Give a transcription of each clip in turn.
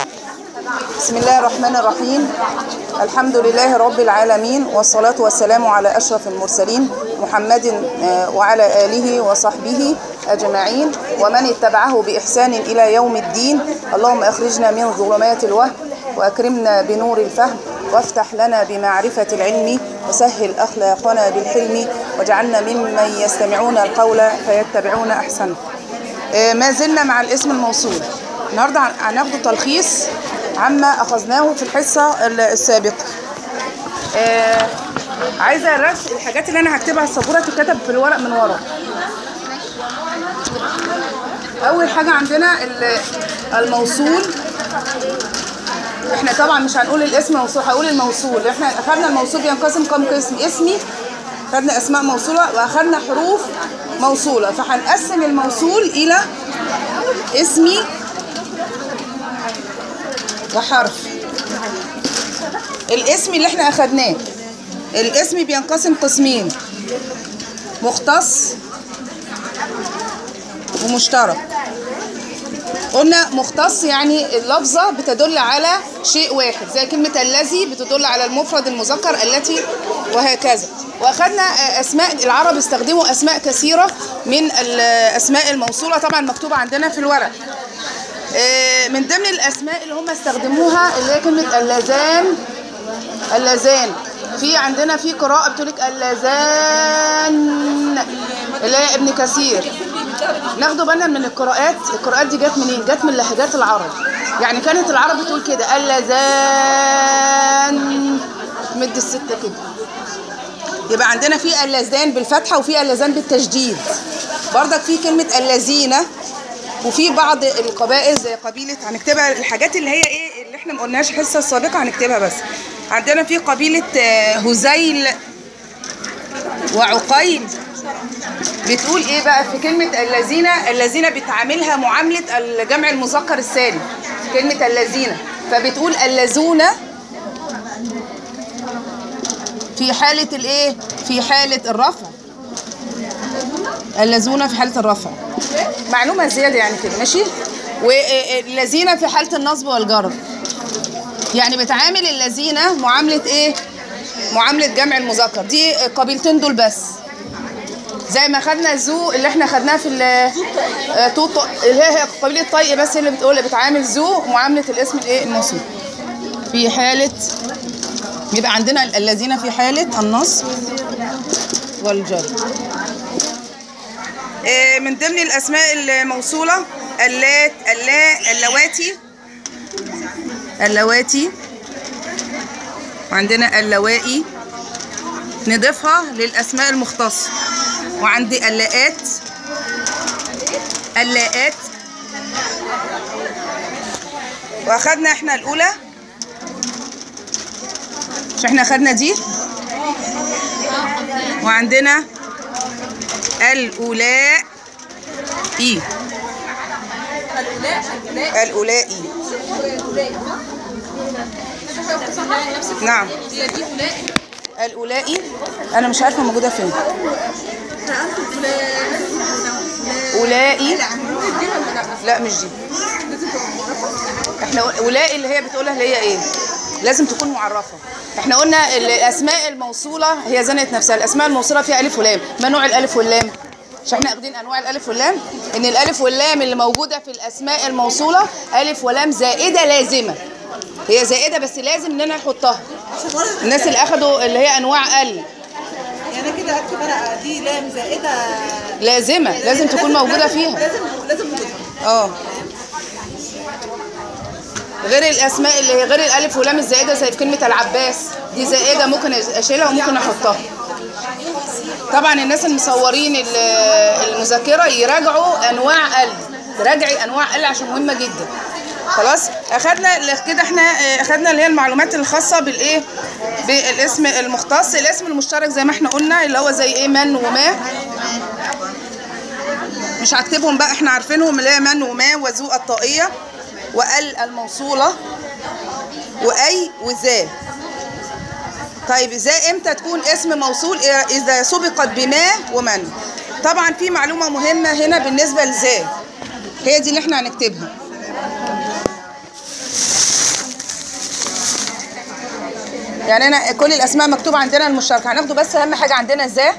بسم الله الرحمن الرحيم الحمد لله رب العالمين والصلاة والسلام على أشرف المرسلين محمد آه، وعلى آله وصحبه أجمعين ومن اتبعه بإحسان إلى يوم الدين اللهم أخرجنا من ظلمات الوهم وأكرمنا بنور الفهم وافتح لنا بمعرفة العلم وسهل أخلاقنا بالحلم واجعلنا ممن يستمعون القول فيتبعون أحسنه آه، ما زلنا مع الاسم الموصول النهارده هن- هناخد تلخيص عما اخذناه في الحصه ال- السابقه آه عايزه الرسم الحاجات اللي انا هكتبها السبوره تتكتب في الورق من ورا اول حاجه عندنا ال- الموصول احنا طبعا مش هنقول الاسم موصول هقول الموصول احنا اخذنا الموصول بينقسم كم قسم اسمي خدنا اسماء موصوله واخذنا حروف موصوله فهنقسم الموصول الى اسمي وحرف الاسم اللي احنا اخدناه الاسم بينقسم قسمين مختص ومشترك قلنا مختص يعني اللفظة بتدل على شيء واحد زي كلمة الذي بتدل على المفرد المذكر التي وهكذا واخدنا اسماء العرب استخدموا اسماء كثيرة من الاسماء الموصولة طبعا مكتوبة عندنا في الورق آه، من ضمن الاسماء اللي هم استخدموها اللي هي كلمة اللذان اللذان في عندنا في قراءة بتقول لك اللذان اللي هي ابن كثير ناخدوا بالنا من القراءات القراءات دي جت منين جت من لهجات العرب يعني كانت العرب بتقول كده اللذان مد الستة كده يبقى عندنا في اللذان بالفتحة وفي اللذان بالتشديد برضك في كلمة الذين وفي بعض القبائل زي قبيلة هنكتبها الحاجات اللي هي ايه اللي احنا ما قلناش الحصة السابقة هنكتبها بس عندنا في قبيلة آه، هذيل وعقيل بتقول ايه بقى في كلمة الذين الذين بتعاملها معاملة الجمع المذكر السالم كلمة الذين فبتقول اللذون في حالة الايه في حالة الرفع اللذون في حالة الرفع معلومة زيادة يعني كده ماشي والذين في حالة النصب والجر يعني بتعامل الذين معاملة ايه معاملة جمع المذكر دي قبيلتين دول بس زي ما خدنا زو اللي احنا خدناها في ال- آه، توط اللي هي هي قبيلة طي بس اللي بتقول اللي بتعامل زو معاملة الاسم الايه الموصول في حالة يبقى عندنا ال- الذين في حالة النصب والجر آه، من ضمن الأسماء الموصولة اللات اللا اللواتي اللواتي وعندنا اللوائي نضيفها للأسماء المختصة وعندي اللاءات اللاءات واخدنا احنا الأولى مش احنا خدنا دي وعندنا الأولاء إي الأولائي نعم الأولائي أنا مش عارفة موجودة فين أولائي لا مش دي احنا أولائي اللي هي بتقولها اللي هي ايه لازم تكون معرفة احنا قلنا ال- الأسماء الموصولة هي زنت نفسها الأسماء الموصولة فيها ألف ولام ما نوع الألف واللام مش احنا واخدين انواع الالف واللام ان الالف واللام اللي موجوده في الاسماء الموصوله الف ولام زائده لازمه هي زائده بس لازم ان انا احطها الناس اللي اخدوا اللي هي انواع ال يعني انا كده اكتب ورقه دي لام زائده لازمه لازم تكون موجوده فيها لازم لازم نضيفها. اه غير الاسماء اللي هي غير الالف واللام الزائده زي في كلمه العباس دي زائده ممكن اشيلها وممكن احطها طبعا الناس المصورين ال- المذاكره يراجعوا انواع ال تراجعي انواع ال عشان مهمه جدا خلاص اخدنا اللي كده احنا اه، اخدنا اللي هي المعلومات الخاصه بالايه بالاسم المختص الاسم المشترك زي ما احنا قلنا اللي هو زي ايه من وما مش هكتبهم بقى احنا عارفينهم اللي هي من وما وذو الطائية وال الموصولة وأي وذا طيب ذا امتى تكون اسم موصول إذا سبقت بما ومن طبعا في معلومة مهمة هنا بالنسبة لذا هي دي اللي احنا هنكتبها يعني انا كل الاسماء مكتوبه عندنا المشتركه هناخده بس اهم حاجه عندنا ازاي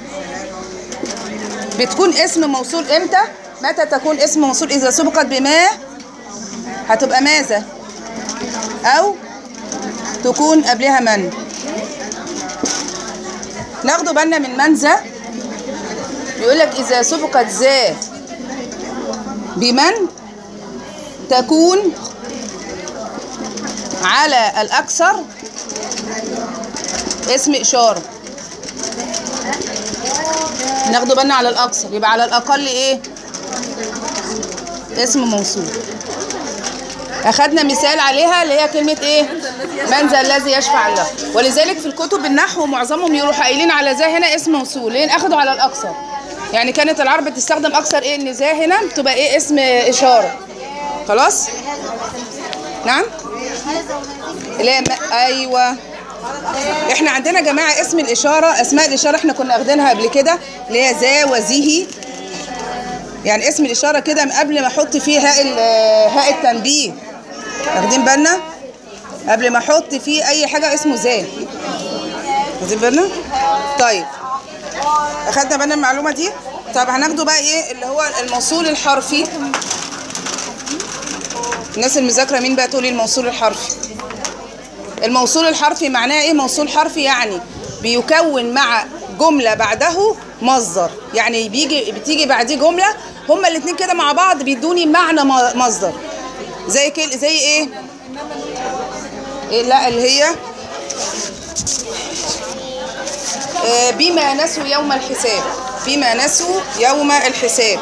بتكون اسم موصول امتى متى تكون اسم موصول اذا سبقت بما هتبقى ماذا او تكون قبلها من ناخده بالنا من من ذا بيقول لك اذا سبقت ذا بمن تكون على الاكثر اسم اشاره ناخده بالنا على الاكثر يبقى على الاقل ايه اسم موصول اخدنا مثال عليها اللي هي كلمه ايه من ذا الذي يشفع له ولذلك في الكتب النحو معظمهم يروحوا قايلين على ذا هنا اسم موصول ليه اخدوا على الاكثر يعني كانت العرب بتستخدم اكثر ايه ان ذا هنا بتبقى ايه اسم اشاره خلاص نعم لا ما ايوه احنا عندنا يا جماعه اسم الاشاره اسماء الاشاره احنا كنا واخدينها قبل كده اللي هي ذا وذه يعني اسم الاشاره كده من قبل ما احط فيه هاء ال- هاء التنبيه واخدين بالنا قبل ما احط فيه اي حاجه اسمه ذا واخدين بالنا طيب اخدنا بالنا من المعلومه دي طب هناخده بقى ايه اللي هو الموصول الحرفي الناس المذاكره مين بقى تقولي الموصول الحرفي الموصول الحرفي معناه ايه موصول حرفي يعني بيكون مع جمله بعده مصدر يعني بيجي بتيجي بعديه جمله هما الاثنين كده مع بعض بيدوني معنى م- مصدر زي كل زي ايه إيه لا اللي هي آه، بما نسوا يوم الحساب بما نسوا يوم الحساب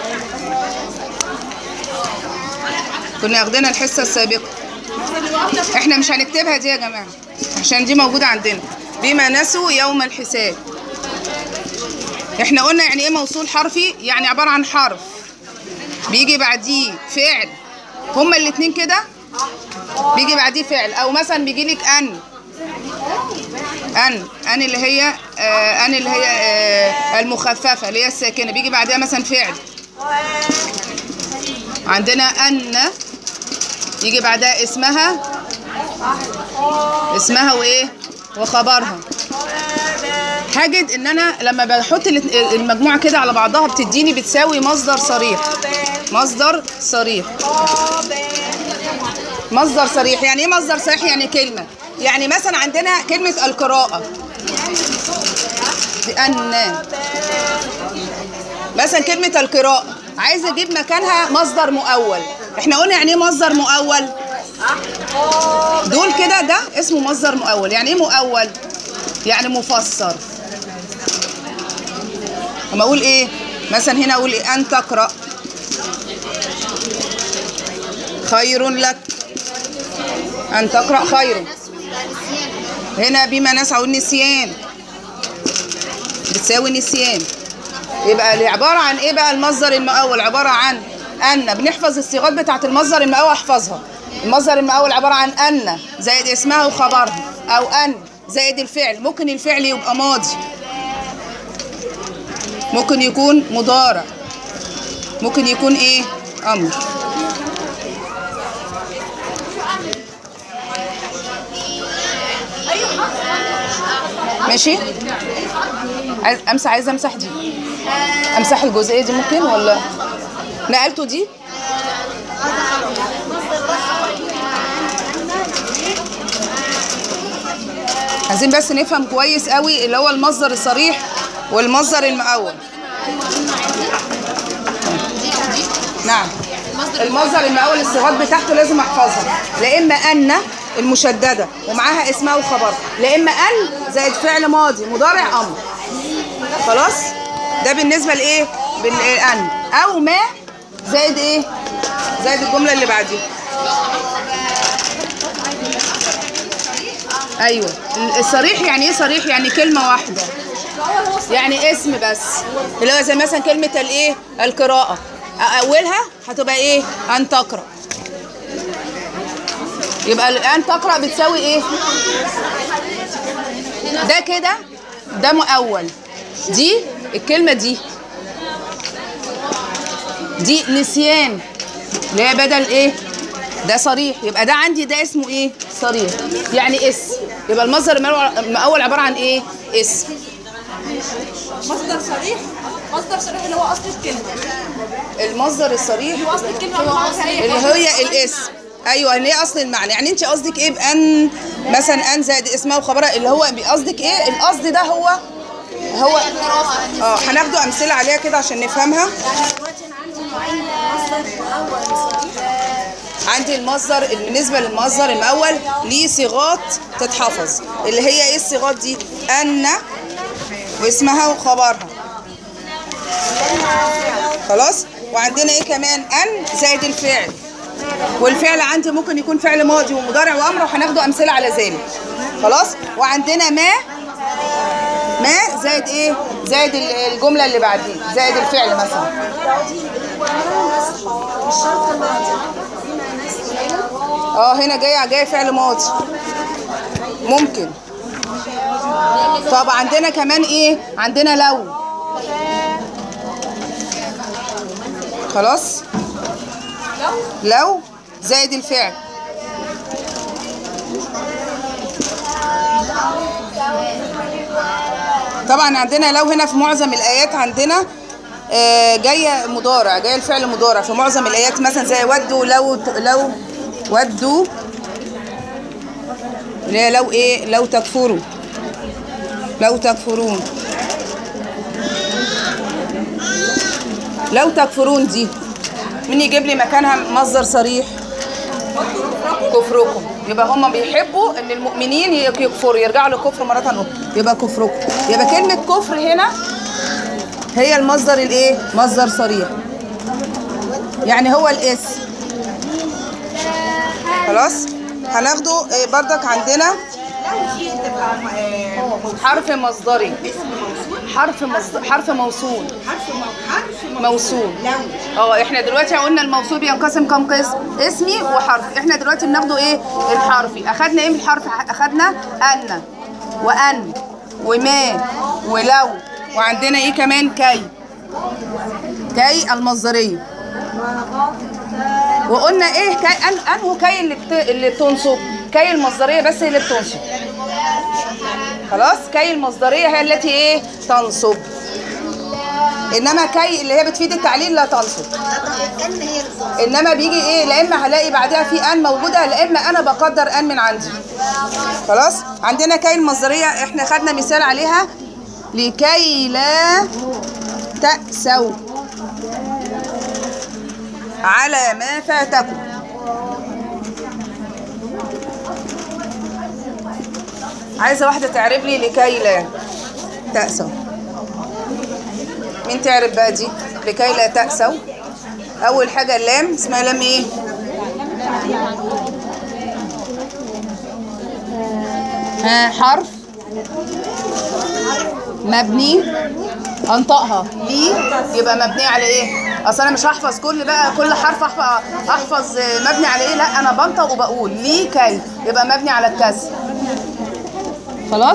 كنا واخدينها الحصه السابقه احنا مش هنكتبها دي يا جماعه عشان دي موجوده عندنا بما نسوا يوم الحساب احنا قلنا يعني ايه موصول حرفي يعني عباره عن حرف بيجي بعديه فعل هما الاتنين كده بيجي بعديه فعل او مثلا بيجي لك ان ان ان اللي هي آه ان اللي هي آه المخففه اللي هي الساكنه بيجي بعدها مثلا فعل عندنا ان يجي بعدها اسمها اسمها وايه وخبرها هجد ان انا لما بحط الات- المجموعه كده على بعضها بتديني بتساوي مصدر صريح مصدر صريح مصدر صريح يعني ايه مصدر صريح يعني كلمه يعني مثلا عندنا كلمه القراءه ان مثلا كلمه القراءه عايزه اجيب مكانها مصدر مؤول احنا قلنا يعني ايه مصدر مؤول دول كده ده اسمه مصدر مؤول يعني ايه مؤول يعني مفسر اما اقول ايه مثلا هنا اقول إيه؟ ان تقرا خير لك ان تقرا خير هنا بما نسعى النسيان بتساوي نسيان يبقى اللي عباره عن ايه بقى المصدر المؤول عباره عن ان بنحفظ الصيغات بتاعه المصدر المؤول احفظها المصدر المؤول عباره عن ان زائد اسمها وخبرها او ان زائد الفعل ممكن الفعل يبقى ماضي ممكن يكون مضارع ممكن يكون ايه امر ماشي عايز امسح عايزه امسح دي امسح الجزئيه دي ممكن ولا نقلته دي عايزين بس نفهم كويس قوي اللي هو المصدر الصريح والمصدر المؤول نعم المصدر المؤول الصيغات بتاعته لازم احفظها لا اما ان المشدده ومعاها اسمها وخبرها لا اما ان زائد فعل ماضي مضارع امر خلاص ده بالنسبه لايه بالان او ما زائد ايه زائد الجمله اللي بعديها ايوه الصريح يعني ايه صريح يعني كلمه واحده يعني اسم بس اللي هو زي مثلا كلمه الايه القراءه اولها هتبقى ايه ان تقرا يبقى الان تقرا بتساوي ايه ده كده ده مؤول دي الكلمه دي دي نسيان اللي هي بدل ايه ده صريح يبقى ده عندي ده اسمه ايه صريح يعني اس يبقى المصدر المأول- المأول عبارة عن ايه اسم مصدر صريح مصدر صريح اللي هو اصل الكلمه المصدر الصريح هو اصل الكلمه هو عارفه اي اللي حاجه هي الاسم ايوه اللي هي اصل المعنى يعني انت قصدك ايه بان مثلا ان زائد اسمها وخبرها اللي هو قصدك ايه القصد ده هو هو اه هناخده امثله عليها كده عشان نفهمها دلوقتي انا عندي نوعين مصدر مأول صريح عندي المصدر بالنسبه للمصدر المأول ليه صيغات تتحفظ اللي هي ايه الصيغات دي ان واسمها وخبرها خلاص وعندنا ايه كمان ان زائد الفعل والفعل عندي ممكن يكون فعل ماضي ومضارع وامر وهناخده امثله على ذلك خلاص وعندنا ما ما زائد ايه زائد ال- الجمله اللي بعديه زائد الفعل مثلا الشرط الماضي بما نسي هنا اه هنا جاي جاي فعل ماضي ممكن طب عندنا كمان ايه عندنا لو خلاص لو زائد الفعل طبعا عندنا لو هنا في معظم الايات عندنا آه، جايه مضارع جايه الفعل مضارع في معظم الايات مثلا زي ودوا لو لو ودوا اللي هي لو ايه لو تكفروا لو تكفرون لو تكفرون دي مين يجيب لي مكانها مصدر صريح كفركم يبقى هم بيحبوا ان المؤمنين يكفروا يرجعوا للكفر مره اخرى يبقى كفركم يبقى كلمه كفر هنا هي المصدر الايه مصدر صريح يعني هو الاسم خلاص هناخده إيه، بردك عندنا حرف مصدري حرف مصدر حرف موصول موصول اه احنا دلوقتي قلنا الموصول بينقسم كم قسم اسمي وحرف احنا دلوقتي بناخده ايه الحرفي اخدنا ايه من الحرف اخدنا ان وان وما ولو وعندنا ايه كمان كي كي المصدريه وقلنا ايه كي ان انه كي اللي بت... اللي بتنصب كي المصدريه بس هي اللي بتنصب خلاص كي المصدريه هي التي ايه تنصب انما كي اللي هي بتفيد التعليل لا تنصب الان هي الظاهر انما بيجي ايه لا اما هلاقي بعدها في ان موجوده لا اما انا بقدر ان من عندي خلاص عندنا كي المصدريه احنا خدنا مثال عليها لكي لا تأسوا على ما فاتكم عايزه واحده تعرب لي لكي لا تأسوا مين تعرف بقى دي لكي لا تأسوا اول حاجه اللام اسمها لام ايه ها حرف مبني انطقها لي يبقى مبني على ايه اصل انا مش هحفظ كل بقى كل حرف احفظ احفظ مبني على ايه لا انا بنطق وبقول لي كي يبقى مبني على الكسر خلاص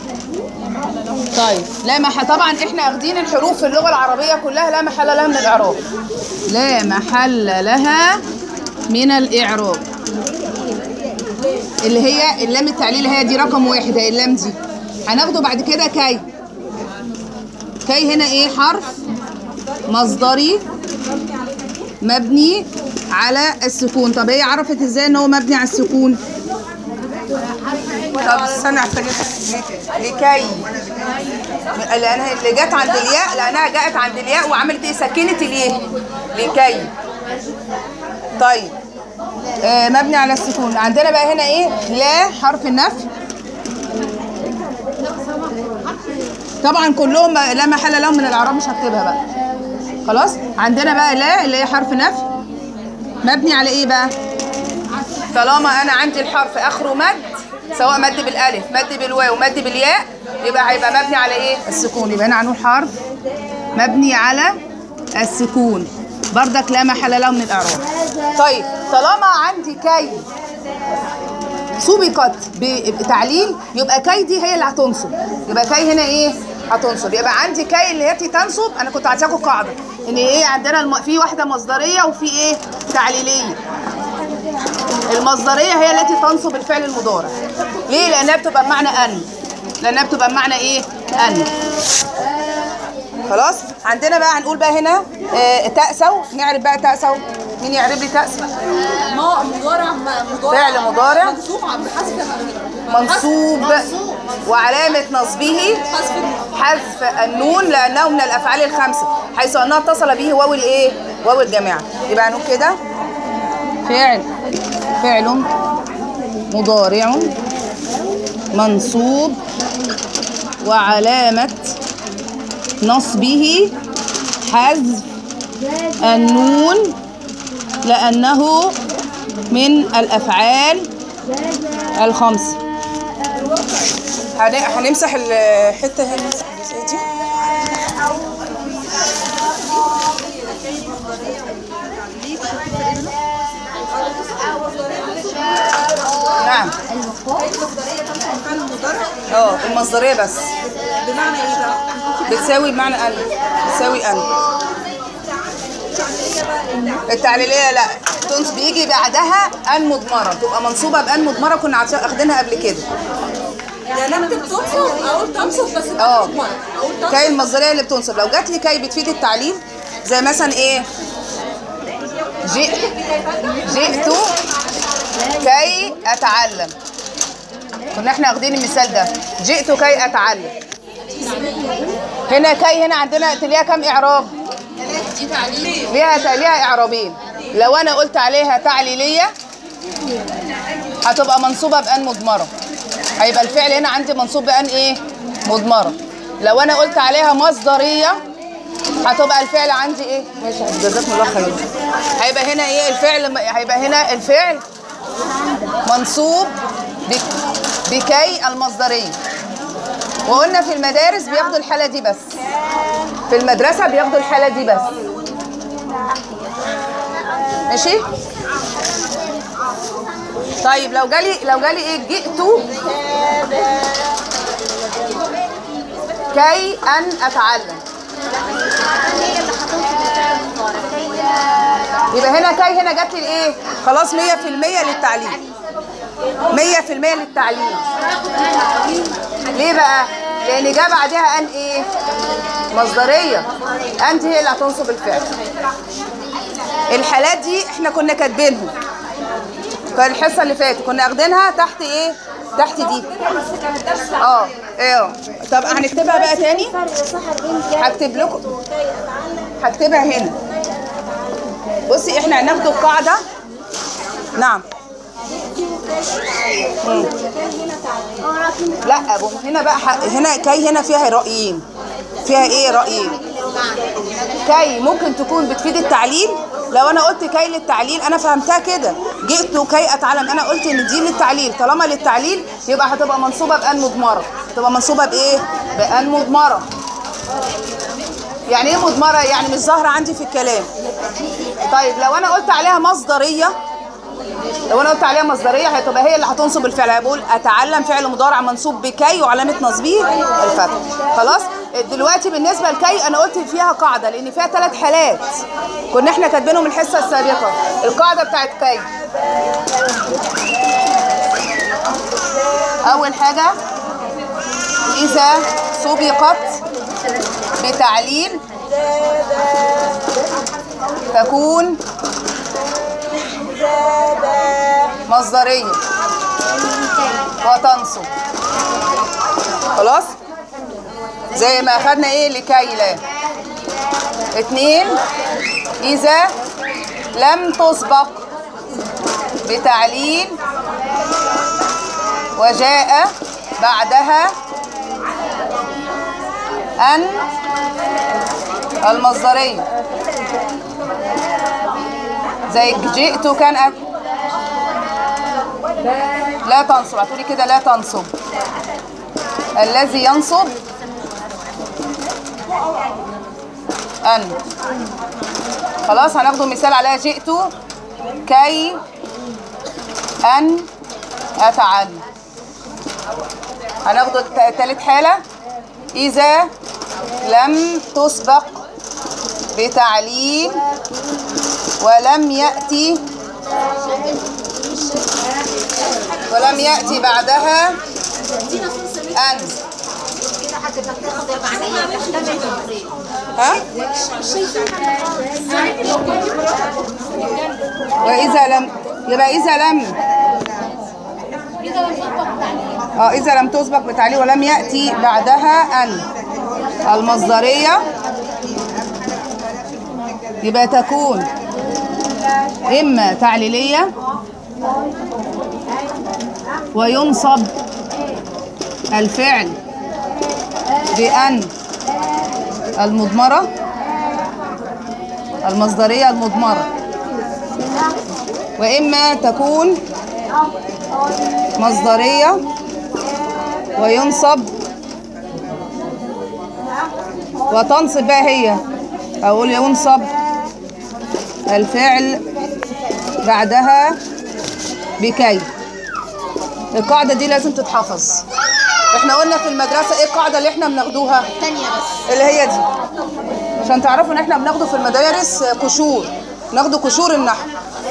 طيب لا مح طبعا احنا واخدين الحروف في اللغه العربيه كلها لا محل لها من الاعراب لا محل لها من الاعراب اللي هي اللام التعليل هي دي رقم واحد هي اللام دي هناخده بعد كده كي كي هنا ايه حرف مصدري مبني على السكون طب هي عرفت ازاي ان هو مبني على السكون طب استنى افتكر لكي لانها اللي جت عند الياء لانها جت عند الياء وعملت ايه سكنت اليه لكي طيب آه مبني على السكون عندنا بقى هنا ايه لا حرف النفي طبعا كلهم لا محل لهم من الاعراب مش هكتبها بقى خلاص عندنا بقى لا اللي هي حرف نفي مبني على ايه بقى طالما انا عندي الحرف اخره مد سواء مد بالالف مد بالواو مد بالياء يبقى هيبقى مبني على ايه السكون يبقى هنا هنقول حرف مبني على السكون بردك لا محل له من الاعراب طيب طالما عندي كي سبقت بتعليل يبقى كي دي هي اللي هتنصب يبقى كي هنا ايه هتنصب يبقى عندي كي اللي هي تنصب انا كنت عايزاكم قاعده ان ايه عندنا الم... في واحده مصدريه وفي ايه تعليليه المصدرية هي التي تنصب الفعل المضارع ليه؟ لأنها بتبقى بمعنى أن لأنها بتبقى بمعنى إيه؟ أن خلاص عندنا بقى هنقول بقى هنا آه تأسوا نعرف بقى تأسوا مين يعرف لي تأسوا ما مضارع مضارع فعل مضارع مجزوم بحذف منصوب وعلامة نصبه حذف حذف النون لأنه من الأفعال الخمسة حيث أنها اتصل به واو الإيه؟ واو الجماعة يبقى هنقول كده فعل فعل مضارع منصوب وعلامة نصبه حذف النون لأنه من الأفعال الخمسة هن- هنمسح الحتة هنا الجزئية دي نعم اه المصدرية بس بمعنى ايه بقى؟ بتساوي بمعنى ان بتساوي ان التعليليه لا تنص بيجي بعدها ان مضمره تبقى منصوبه بان مضمره كنا عارفين- اخدينها قبل كده يعني انا اكتب تنصب اقول تنصب بس اه بمعنى اقول تنصب كاي المصدريه اللي بتنصب لو جات لي كاي بتفيد التعليل زي مثلا ايه جئت جئت كي اتعلم كنا احنا واخدين المثال ده جئت كي اتعلم هنا كي هنا عندنا ليها كام اعراب ليها ليها اعرابين لو انا قلت عليها تعليليه هتبقى منصوبه بان مضمره هيبقى الفعل هنا عندي منصوب بان ايه مضمره لو انا قلت عليها مصدريه هتبقى الفعل عندي ايه ماشي جزاكم الله خير هيبقى هنا ايه الفعل هيبقى هنا الفعل منصوب بك- بكي المصدريه وقلنا في المدارس بياخدوا الحاله دي بس في المدرسه بياخدوا الحاله دي بس ماشي طيب لو جالي لو جالي ايه جئت كي ان اتعلم يبقى هنا كي هنا جات لي الايه خلاص 100% للتعليم 100% للتعليم ليه بقى لان جه بعدها ان ايه مصدريه انت هي اللي هتنصب الفعل الحالات دي احنا كنا كاتبينهم كان الحصه اللي فاتت كنا واخدينها تحت ايه تحت دي اه ايه طب هنكتبها بقى تاني هكتب لكم هكتبها هنا بصي احنا هناخد القاعده نعم مم. لا ابو هنا بقى ح- هنا كي هنا فيها رايين فيها ايه رايين كي ممكن تكون بتفيد التعليل لو انا قلت كي للتعليل انا فهمتها كده جئت كي اتعلم انا قلت ان دي للتعليل طالما للتعليل يبقى هتبقى منصوبه بان مضمره هتبقى منصوبه بايه بان مضمره يعني ايه مضمره يعني مش ظاهره عندي في الكلام طيب لو انا قلت عليها مصدريه لو انا قلت عليها مصدريه هتبقى هي اللي هتنصب الفعل هيقول اتعلم فعل مضارع منصوب بكي وعلامه نصبه الفتح خلاص دلوقتي بالنسبه لكي انا قلت فيها قاعده لان فيها ثلاث حالات كنا احنا كاتبينهم الحصه السابقه القاعده بتاعت كي اول حاجه اذا سبقت بتعليل تكون مصدرية وتنصب خلاص زي ما اخدنا ايه لكي لا اتنين اذا لم تسبق بتعليل وجاء بعدها ان المصدرية زي جئت كان أت... لا تنصب هتقولي كده لا تنصب الذي ينصب أن خلاص هناخده مثال عليها جئت كي أن أتعلم هناخده الت- تالت حالة إذا لم تسبق بتعليل ولم يأتي ولم يأتي بعدها أن كده هتبقى بتاخد المعنية تحتمل التفريق ها وإذا لم يبقى إذا لم اه إذا لم تسبق بتعليل ولم يأتي بعدها أن المصدرية يبقى تكون إما تعليلية وينصب الفعل بأن المضمرة المصدرية المضمرة وإما تكون مصدرية وينصب وتنصب بقى هي أقول ينصب الفعل بعدها بكي القاعدة دي لازم تتحفظ احنا قلنا في المدرسة ايه القاعدة اللي احنا بناخدوها تانية بس اللي هي دي عشان تعرفوا ان احنا بناخده في المدارس قشور ناخده قشور النحو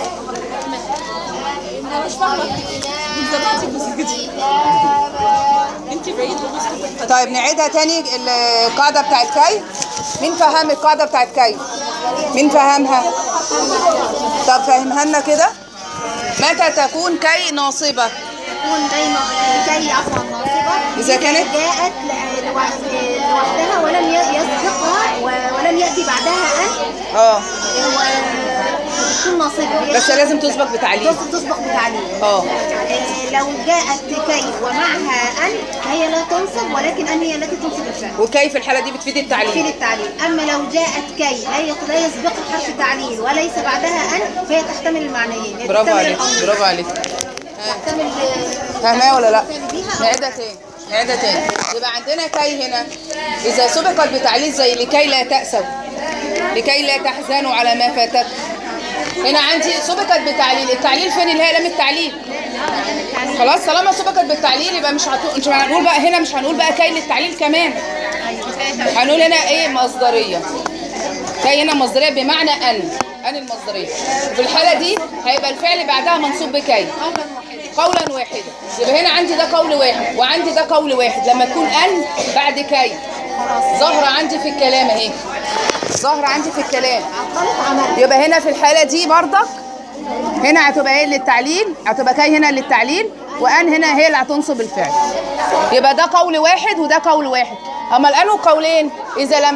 انا مش فاهمه من زمان بس كده انت بعيد وبس طيب نعيدها تاني القاعدة بتاعت كي مين فهم القاعدة بتاعت كي مين فهمها طب فهمها لنا كده متى تكون كي ناصبة تكون دايما كي عفوا ناصبة إذا كانت- جاءت ل- لوحد- لوحدها ولم ي- يسبقها و- ولم يأتي بعدها أن اه بتكون ناصبة بس لازم تسبق بتعليل تص- تسبق بتعليل اه آه، لو جاءت كي ومعها أن هي لا تنصب ولكن أن هي التي تنصب الفعل وكي في الحالة دي بتفيد في التعليل التعليل أما لو جاءت كي لا يق- لا يسبق حرف تعليل وليس بعدها أن فهي تحتمل المعنيين هي برافو تحتمل عليك الأمرين. برافو عليك تحتمل آه، فاهماه ولا لا بيها أو نعيدها تاني نعيدها تاني يبقى عندنا كي هنا إذا سبقت بتعليل زي لكي لا تأسوا لكي لا تحزنوا على ما فاتكم هنا عندي سبقت بتعليل التعليل فين اللي هي لام التعليل خلاص طالما سبقت بالتعليل يبقى مش هتو... مش هنقول بقى هنا مش هنقول بقى كي للتعليل كمان هنقول هنا ايه مصدريه كي هنا مصدريه بمعنى ان ان المصدريه في الحاله دي هيبقى الفعل بعدها منصوب بكي قولا واحدا يبقى هنا عندي ده قول واحد وعندي ده قول واحد لما تكون ان بعد كي ظاهره عندي في الكلام اهي ظاهره عندي في الكلام يبقى هنا في الحاله دي برضك هنا هتبقى ايه للتعليل هتبقى كي هنا للتعليل وان هنا هي اللي هتنصب الفعل يبقى ده قول واحد وده قول واحد اما الان قولين اذا لم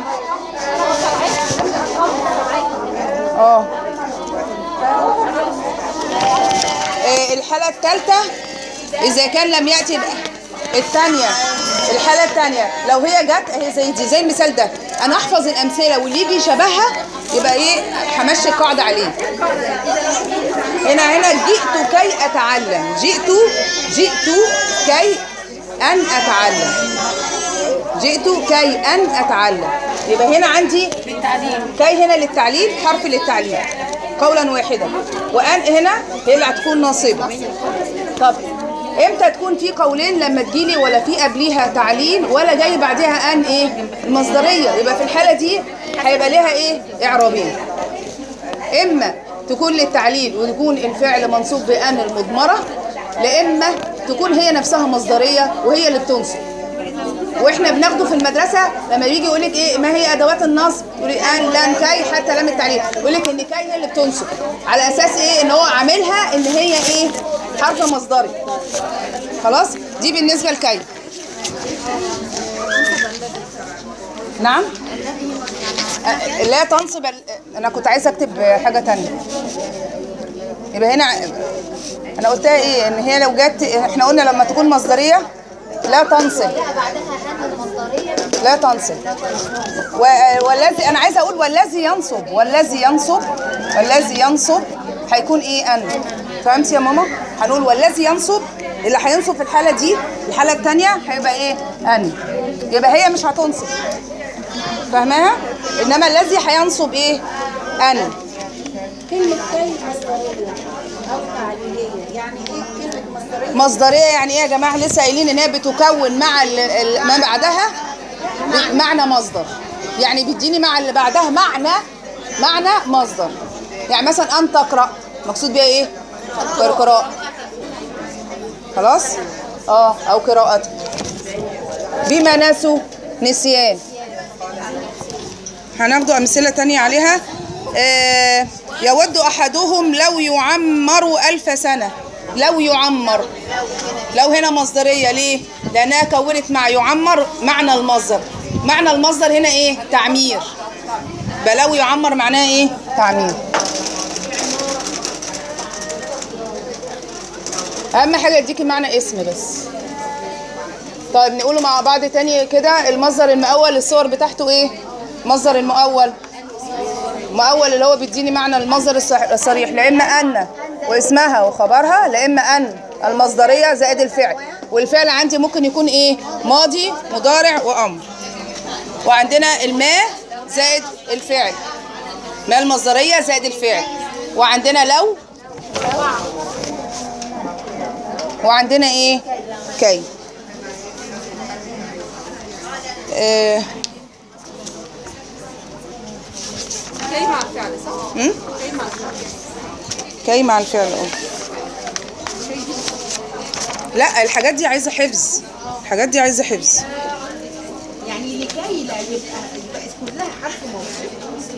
اه إيه الحالة الثالثة إذا كان لم يأتي بقى- الثانية الحالة الثانية لو هي جت اهي زي دي زي المثال ده أنا أحفظ الأمثلة واللي يجي شبهها يبقى إيه همشي القاعدة عليه هنا هنا جئت كي أتعلم جئت جئت كي أن أتعلم جئت كي أن أتعلم يبقى هنا عندي كي هنا للتعليل حرف للتعليل قولا واحدا وأن هنا هي اللي هتكون ناصبة طب امتى تكون في قولين لما تجيلي ولا في قبليها تعليل ولا جاي بعدها ان ايه المصدريه يبقى في الحاله دي هيبقى ليها ايه اعرابين اما تكون للتعليل ويكون الفعل منصوب بان المضمره لاما تكون هي نفسها مصدريه وهي اللي بتنصب واحنا بناخده في المدرسه لما يجي يقول لك ايه ما هي ادوات النصب يقول لك ان لن كي حتى لام التعليل يقول لك ان كي هي اللي بتنصب على اساس ايه ان هو عاملها ان هي ايه حرف مصدري خلاص دي بالنسبه لكي نعم أه، لا تنصب ال- انا كنت عايزه اكتب حاجه تانية يبقى هنا انا قلتها ايه ان هي لو جت احنا قلنا لما تكون مصدريه لا تنصب بعدها أن المصدرية لا تنصب و- والذي انا عايزه اقول والذي ينصب والذي ينصب والذي ينصب هيكون ايه ان فهمت يا ماما هنقول والذي ينصب اللي هينصب في الحاله دي الحاله الثانيه هيبقى ايه ان يبقى هي مش هتنصب فاهماها انما الذي هينصب ايه ان كلمة كي مصدرية أو تعليلية يعني إيه كلمة مصدرية؟ مصدريه يعني ايه يا جماعه لسه قايلين ان هي بتكون مع ال- ال- ما بعدها معنى مصدر يعني بيديني مع اللي بعدها معنى معنى مصدر يعني مثلا ان تقرا مقصود بيها ايه القراءه خلاص اه او قراءته بما نسوا نسيان هناخدوا امثله تانية عليها آه يود احدهم لو يعمر الف سنه لو يعمر لو هنا مصدريه ليه لانها كونت مع يعمر معنى المصدر معنى المصدر هنا ايه تعمير بلو يعمر معناها ايه تعمير اهم حاجه يديكي معنى اسم بس طيب نقوله مع بعض تاني كده المصدر المؤول الصور بتاعته ايه مصدر المؤول مؤول اللي هو بيديني معنى المصدر الصح- الصريح لا اما ان واسمها وخبرها لا اما ان المصدريه زائد الفعل والفعل عندي ممكن يكون ايه ماضي مضارع وامر وعندنا الماء زائد الفعل ما المصدريه زائد الفعل وعندنا لو وعندنا ايه كي آه كي مع الفعل صح؟ م? كي مع الفعل كي مع الفعل اه لا الحاجات دي عايزه حفظ الحاجات دي عايزه حفظ يعني لكي لا يبقى يبقى كلها حرف موصول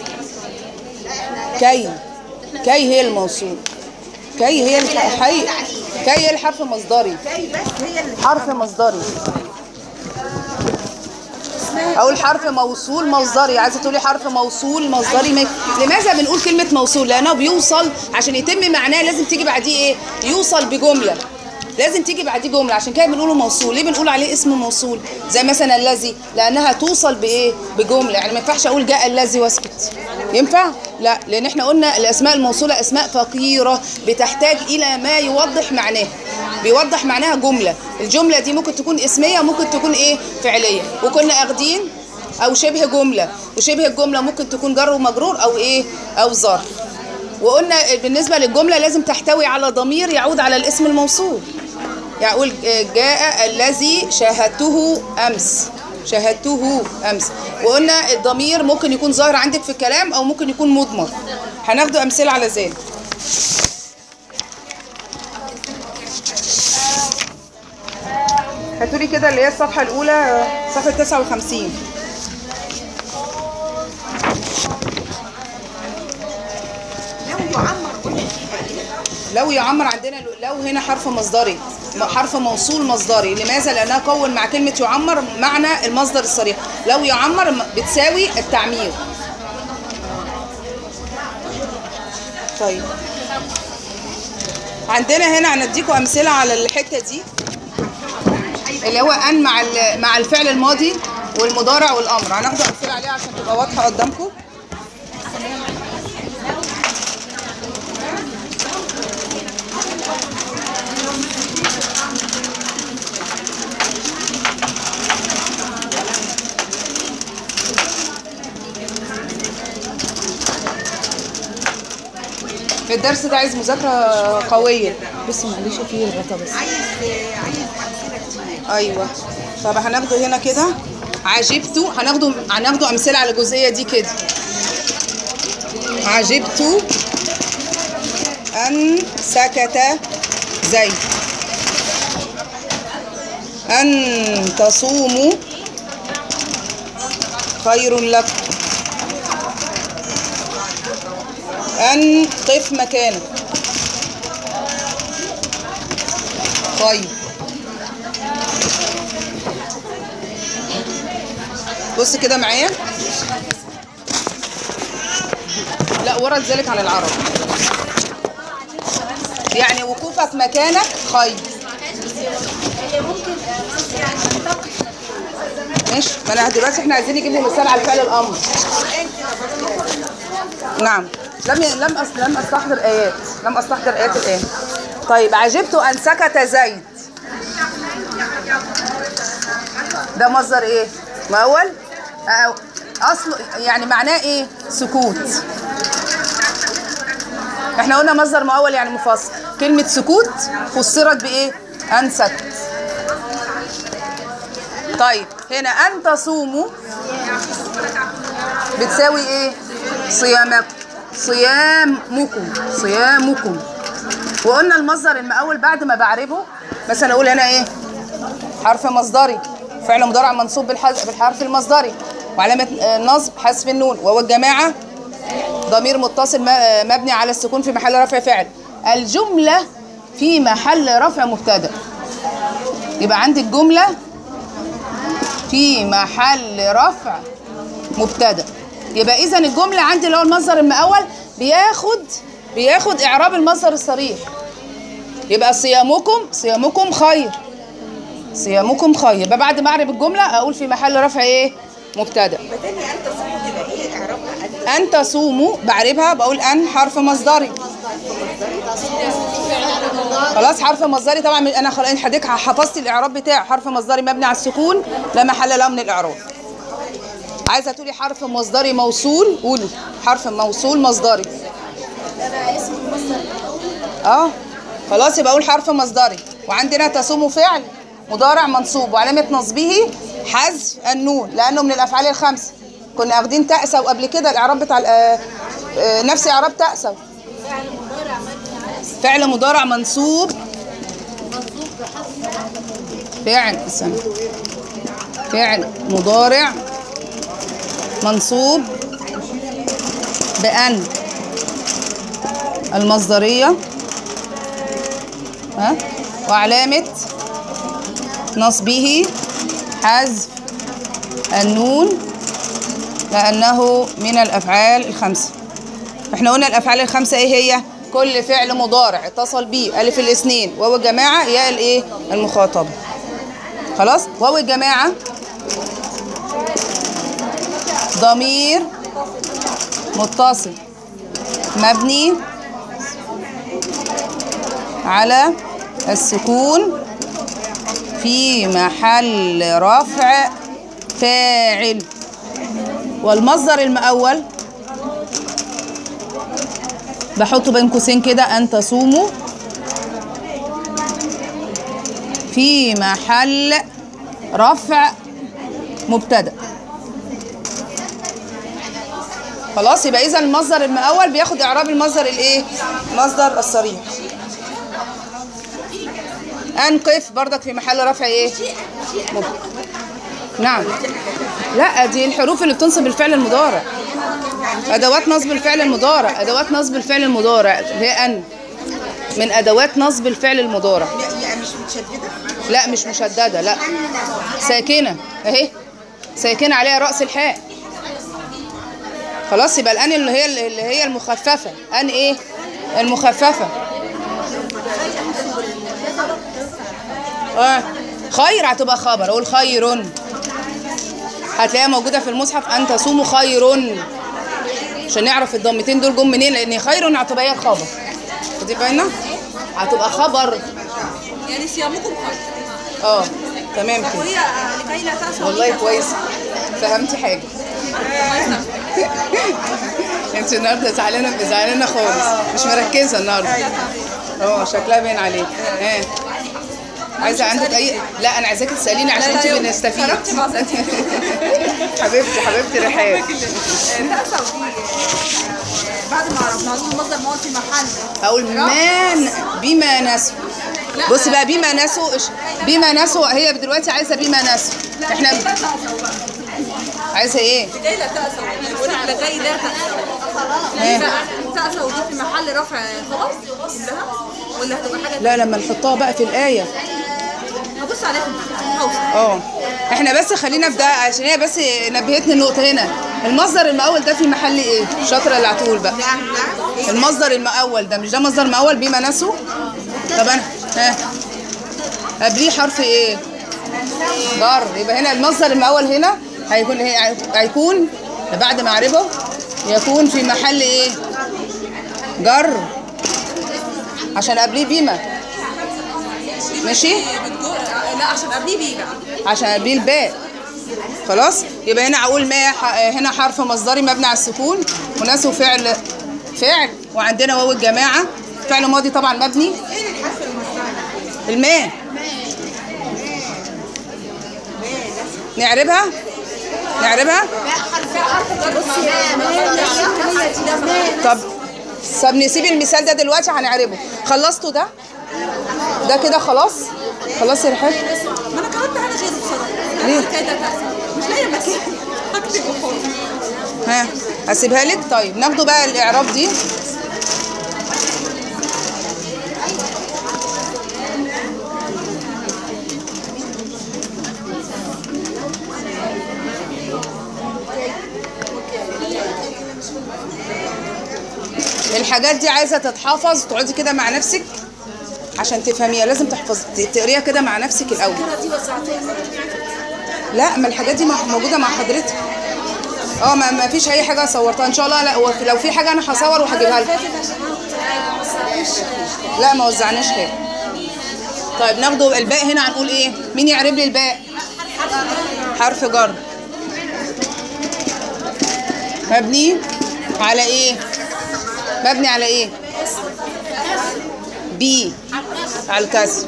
كي كي هي الموصول كي هي الحي كي هي الحرف مصدري كي بس هي اللي حرف مصدري اقول حرف موصول مصدري عايزه تقولي حرف موصول مصدري ما... لماذا بنقول كلمه موصول لانه بيوصل عشان يتم معناه لازم تيجي بعديه ايه يوصل بجمله لازم تيجي بعديه جمله عشان كده بنقوله موصول ليه بنقول عليه اسم موصول زي مثلا الذي لانها توصل بايه بجمله يعني ما ينفعش اقول جاء الذي واسكت ينفع لا لان احنا قلنا الاسماء الموصوله اسماء فقيره بتحتاج الى ما يوضح معناها بيوضح معناها جمله الجمله دي ممكن تكون اسميه وممكن تكون ايه فعليه وكنا اخدين او شبه جمله وشبه الجمله ممكن تكون جر ومجرور او ايه او ظرف وقلنا بالنسبه للجمله لازم تحتوي على ضمير يعود على الاسم الموصول يقول جاء الذي شاهدته امس شاهدته امس وقلنا الضمير ممكن يكون ظاهر عندك في الكلام او ممكن يكون مضمر هناخده امثله على ذلك هاتولي كده اللي هي الصفحه الاولى صفحه 59 لو يعمر قلنا فيها ايه؟ لو يعمر عندنا لو هنا حرف مصدري م- حرف موصول مصدري لماذا لانها كون مع كلمه يعمر معنى المصدر الصريح لو يعمر م- بتساوي التعمير طيب عندنا هنا هنديكم امثله على الحته دي اللي هو ان مع ال- مع الفعل الماضي والمضارع والامر هناخد امثله عليها عشان تبقى واضحه قدامكم الدرس ده عايز مذاكرة قوية بس معلش فيه الغطا بس عايز عايز امثله كتير ايوه طب هناخده هنا كده عجبت هناخده هناخده امثله على الجزئيه دي كده عجبت ان سكت زيد ان تصوموا خير لكم ان قف مكانك طيب بص كده معايا لا ورد ذلك عن العرب يعني وقوفك مكانك خير ماشي ما انا دلوقتي احنا عايزين نجيب لي مثال على فعل الامر نعم لم ي... لم أس... لم استحضر ايات لم استحضر ايات الان طيب عجبت ان سكت زيد ده مصدر ايه مؤول أو اصل يعني معناه ايه سكوت احنا قلنا مصدر مؤول يعني مفصل كلمة سكوت فسرت بايه ان سكت طيب هنا ان تصوموا بتساوي ايه صيامكم صيامكم صيامكم وقلنا المصدر المقاول بعد ما بعربه مثلا اقول هنا ايه حرف مصدري فعل مضارع منصوب بالحذف بالحرف المصدري وعلامة آه، نصب حذف النون وهو الجماعة ضمير متصل م- آه، مبني على السكون في محل رفع فعل الجملة في محل رفع مبتدأ يبقى عندي الجملة في محل رفع مبتدأ يبقى إذا الجملة عندي اللي هو المصدر المقاول بياخد بياخد إعراب المصدر الصريح يبقى صيامكم صيامكم خير صيامكم خير يبقى بعد ما اعرب الجمله اقول في محل رفع ايه مبتدا ان تصوموا بعربها بقول ان حرف مصدري خلاص حرف مصدري طبعا من- انا خلاص حضرتك حفظت الاعراب بتاعه حرف مصدري مبني على السكون لا محل له من الاعراب عايزه تقولي حرف مصدري موصول قولي حرف موصول مصدري اه خلاص يبقى اقول حرف مصدري وعندنا تصوم فعل مضارع منصوب وعلامه نصبه حذف النون لانه من الافعال الخمسه كنا واخدين تأسوا قبل كده الاعراب بتاع ال- آه، آه، نفس اعراب تأسوا فعل مضارع منصوب فعل استنى فعل مضارع منصوب بأن المصدرية ها وعلامة نصبه حذف النون لأنه من الأفعال الخمسة احنا قلنا الأفعال الخمسة ايه هي؟ كل فعل مضارع اتصل به ألف الاثنين واو الجماعة ياء الايه؟ المخاطبة خلاص؟ واو الجماعة ضمير متصل مبني على السكون في محل رفع فاعل والمصدر المأول بحط بين قوسين كده أن تصوموا في محل رفع مبتدأ خلاص يبقى إذا المصدر المأول بياخد إعراب المصدر الإيه؟ المصدر الصريح أنقف برضك في محل رفع إيه؟ مبتدأ نعم لا دي الحروف اللي بتنصب الفعل المضارع ادوات نصب الفعل المضارع ادوات نصب الفعل المضارع هي ان من ادوات نصب الفعل المضارع يعني مش متشدده لا مش مشدده لا ساكنه اهي ساكنه عليها راس الحاء خلاص يبقى الان اللي هي اللي هي المخففه ان ايه المخففه اه خير هتبقى خبر اقول خير هتلاقيها موجوده في المصحف ان تصوموا خير عشان نعرف الضمتين دول جم منين لان خير هتبقى هي الخبر خدي بالنا هتبقى خبر يعني صيامكم خير اه تمام كده وهي لكي لا تأسوا والله كويس فهمتي حاجه انت النهارده زعلانه زعلانه خالص مش مركزه النهارده اه شكلها باين عليك ها عايزه عندك اي لا انا عايزاكي تساليني عشان انت بنستفيد خرجتي مع ذاتي. حبيبتي حبيبتي رحاب تأسوا دي بعد ما عرفنا هنقول مصدر مواد في محل اقول ما ن- بما نسوا بصي بقى بما نسوا إيش- بما نسوا هي دلوقتي عايزه بما نسوا احنا لا تأسوا بقى عايزه ايه لكي لا تأسوا بقول لك لكي لا تأسوا إيه؟ ليه بقى تأسوا دي في محل رفع خلاص كلها ولا هتبقى حاجة لا لما نحطها بقى في الايه هبص عليها في الحوض اه احنا بس خلينا في ده عشان هي بس نبهتني النقطه هنا المصدر المأول ده في محل ايه شاطره اللي هتقول بقى نعم نعم المصدر المأول ده مش ده مصدر مأول بما نسوا طب انا ها قبليه حرف ايه جر يبقى هنا المصدر المأول هنا هيكون هي- هيكون بعد ما اعربه يكون في محل ايه جر عشان قبليه بما ماشي لا عشان قبليه بيه بقى عشان قبليه الباء خلاص يبقى هنا اقول ما ح- هنا حرف مصدري مبني على السكون وناسه فعل فعل وعندنا واو الجماعه فعل ماضي طبعا مبني الماء نعربها نعربها طب طب نسيب المثال ده دلوقتي هنعربه خلصتوا ده ده كده خلاص خلاص يا رحاب ما انا كتبت حاجه جاهزه بصراحه ليه؟ الحكايه ده تحصل. مش لاقيه مكان هكتب وخلاص ها هسيبها لك طيب ناخده بقى الاعراب دي الحاجات دي عايزه تتحفظ تقعدي كده مع نفسك عشان تفهميها لازم تحفظ تقريها كده مع نفسك الاول لا ما الحاجات دي مع- موجوده مع حضرتك اه ما, ما فيش اي حاجه صورتها ان شاء الله لا هو في- لو في حاجه انا هصور وهجيبها لكم لا ما وزعناش حاجه طيب ناخده الباء هنا هنقول ايه مين يعرب لي الباء حرف جر مبني على ايه مبني على ايه بي على الكسر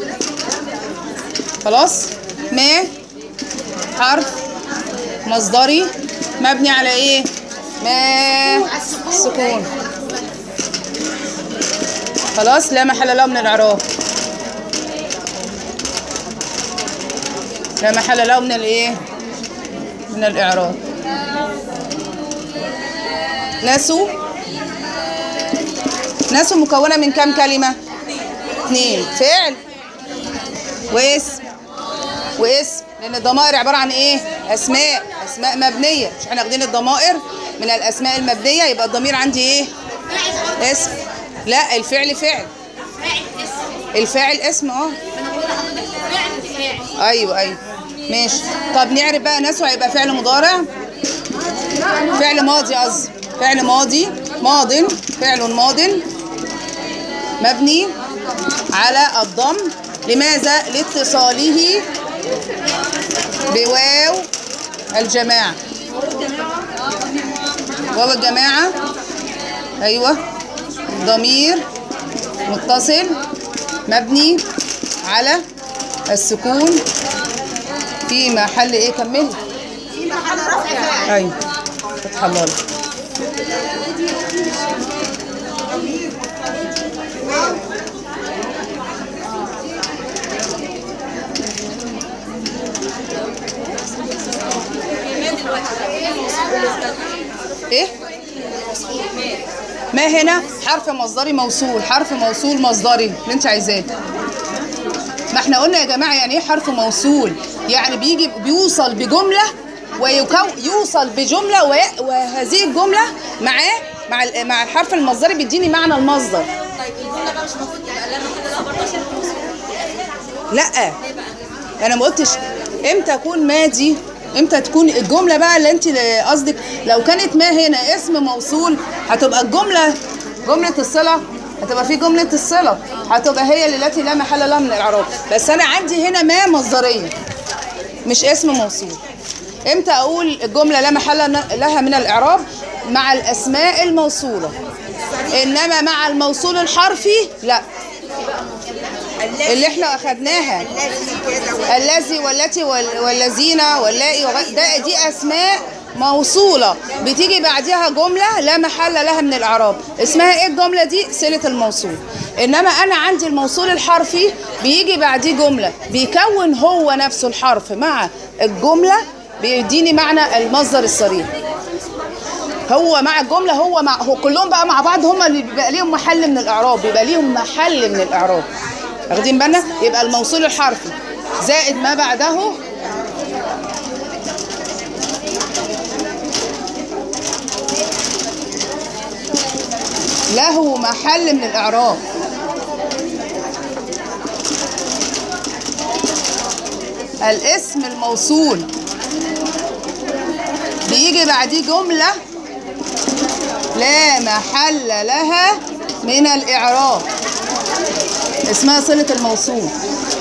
خلاص ما حرف مصدري مبني على ايه ما سكون خلاص لا محل له من الاعراب لا محل له من الايه من الاعراب ناسو ناسو مكونه من كام كلمه اثنين فعل واسم واسم لان الضمائر عباره عن ايه اسماء اسماء مبنيه مش احنا واخدين الضمائر من الاسماء المبنيه يبقى الضمير عندي ايه اسم لا الفعل فعل الفاعل اسم اه ايوه ايوه ماشي طب نعرف بقى ناس هيبقى فعل مضارع فعل ماضي قصدي فعل ماضي ماض فعل ماض مبني على الضم لماذا لاتصاله بواو الجماعة واو الجماعة أيوة ضمير متصل مبني على السكون في محل ايه كملي ايوه فتح الله لك. ايه ما هنا حرف مصدري موصول حرف موصول مصدري اللي انت عايزاه ما احنا قلنا يا جماعه يعني ايه حرف موصول يعني بيجي بيوصل بجمله ويكو يوصل بجمله وي- وهذه الجمله معاه مع ال- مع الحرف المصدري بيديني معنى المصدر طيب الجمله بقى مش المفروض تبقى لما كده لا برضه عشان لا انا ما قلتش امتى اكون مادي امتى تكون الجمله بقى اللي انت قصدك لو كانت ما هنا اسم موصول هتبقى الجمله جمله الصله هتبقى في جمله الصله هتبقى هي التي لا محل لها من الاعراب بس انا عندي هنا ما مصدريه مش اسم موصول امتى اقول الجمله لا محل لها من الاعراب مع الاسماء الموصوله انما مع الموصول الحرفي لا اللي احنا اخدناها الذي والتي وال- والذين واللائي وغ- ده دي اسماء موصوله بتيجي بعدها جمله لا محل لها من الاعراب اسمها ايه الجمله دي صله الموصول انما انا عندي الموصول الحرفي بيجي بعديه جمله بيكون هو نفسه الحرف مع الجمله بيديني معنى المصدر الصريح هو مع الجمله هو مع هو كلهم بقى مع بعض هم اللي بيبقى ليهم محل من الاعراب بيبقى ليهم محل من الاعراب واخدين بالنا يبقى الموصول الحرفي زائد ما بعده له محل من الاعراب الاسم الموصول بيجي بعديه جمله لا محل لها من الإعراب اسمها صلة الموصول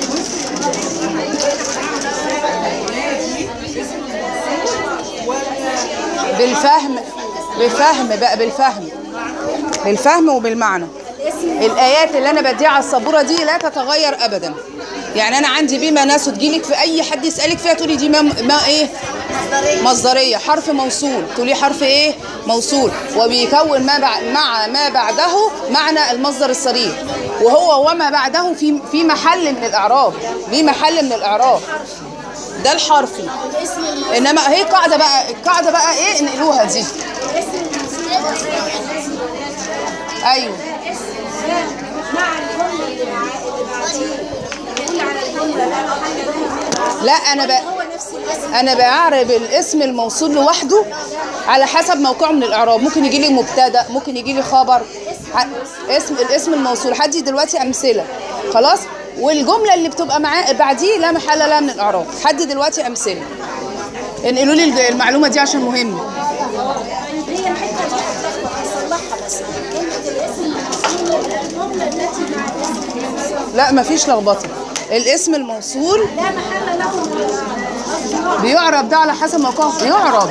بالفهم بفهم بقى بالفهم بالفهم وبالمعنى الآيات اللي أنا بديها على السبورة دي لا تتغير أبدا يعني أنا عندي بما ناس تجيلك في أي حد يسألك فيها تقولي دي ما, ما إيه مصدرية حرف موصول تقولي حرف ايه موصول وبيكون ما بع... مع ما بعده معنى المصدر الصريح وهو وما بعده في في محل من الاعراب ليه محل من الاعراب ده الحرفي انما هي قاعده بقى القاعده بقى ايه نقلوها دي ايوه لا انا بقى انا بعرب الاسم الموصول لوحده على حسب موقعه من الاعراب ممكن يجي لي مبتدا ممكن يجي لي خبر ح- اسم الاسم الموصول هدي دلوقتي امثله خلاص والجمله اللي بتبقى معاه بعديه لا محل لها من الاعراب هدي دلوقتي امثله انقلوا لي الج- المعلومه دي عشان مهمه هي الحته دي هتصلحها بس كلمه الاسم الموصول الجمله التي مع الاسم الموصول لا مفيش لخبطه الاسم الموصول لا محل له من بيعرب ده على حسب موقعه بيعرب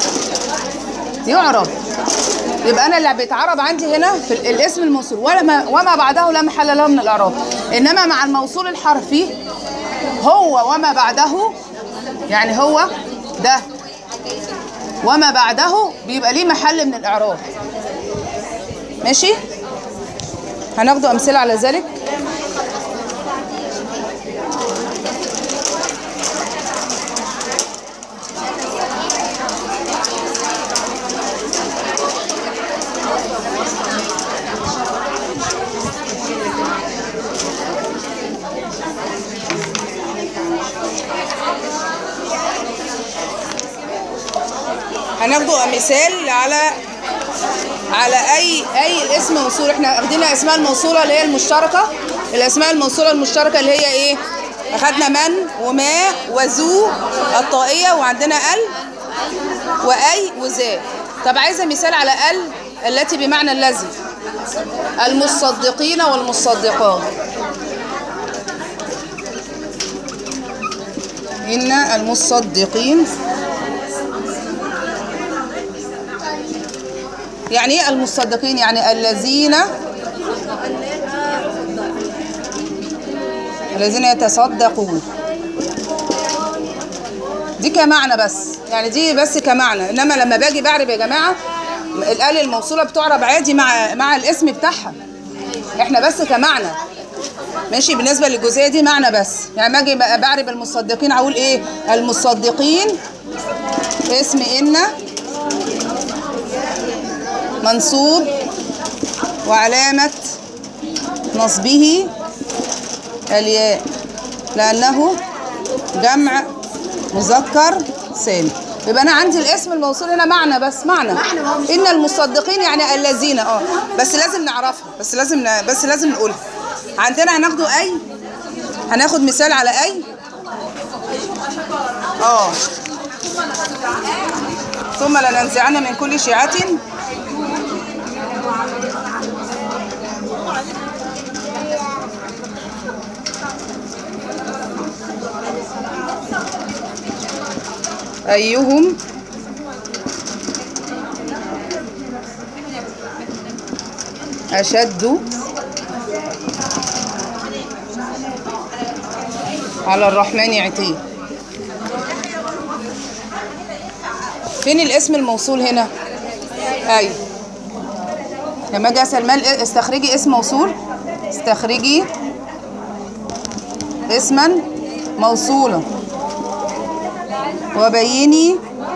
يعرب يبقى انا اللي بيتعرب عندي هنا في ال- الاسم الموصول ولا ما وما بعده لا محل له من الاعراب انما مع الموصول الحرفي هو وما بعده يعني هو ده وما بعده بيبقى ليه محل من الاعراب ماشي هناخدوا امثله على ذلك هناخدوا مثال على على اي اي الاسم موصول احنا واخدين الاسماء الموصوله اللي هي المشتركه الاسماء الموصوله المشتركه اللي هي ايه اخدنا من وما وذو الطائيه وعندنا ال واي وذا طب عايزه مثال على ال التي بمعنى الذي المصدقين والمصدقات إن المصدقين يعني ايه المصدقين يعني الذين الذين يتصدقون دي كمعنى بس يعني دي بس كمعنى انما لما باجي بعرب يا جماعه الال الموصوله بتعرب عادي مع مع الاسم بتاعها احنا بس كمعنى ماشي بالنسبه للجزئيه دي معنى بس يعني ما اجي بقى بعرب المصدقين اقول ايه المصدقين اسم ان منصوب وعلامة نصبه الياء لأنه جمع مذكر سالم يبقى أنا عندي الاسم الموصول هنا معنى بس معنى إن المصدقين يعني الذين اه بس لازم نعرفها بس لازم ن... بس لازم نقولها عندنا هناخده أي هناخد مثال على أي اه ثم لننزعن من كل شيعة أيهم أشد على الرحمن عتيه فين الاسم الموصول هنا ايوه لما اجي اسال مال استخرجي اسم موصول استخرجي اسما موصولا وبيني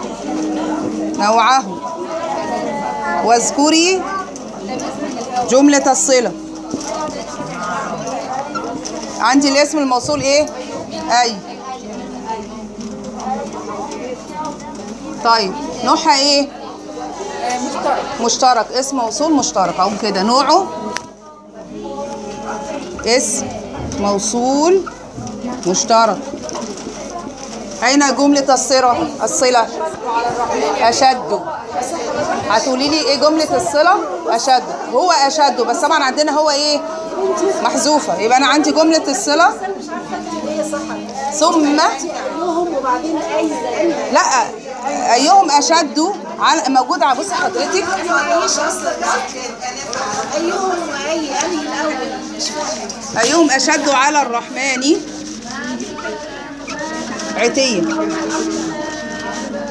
نوعه واذكري جملة الصلة عندي الاسم الموصول ايه اي طيب نوعها ايه مشترك مشترك اسم موصول مشترك اهو كده نوعه اسم موصول مشترك أين جملة الصلة الصلة أشد هتقولي لي إيه جملة الصلة أشد هو أشد بس طبعا عندنا هو إيه محذوفة يبقى أنا عندي جملة الصلة ثم ايهم وبعدين اي لا أيهم أشد على موجود على بصي حضرتك معيش اصلا ايهم واي انهي الاول مش فاهمه أيهم أشد على الرحمن عتيا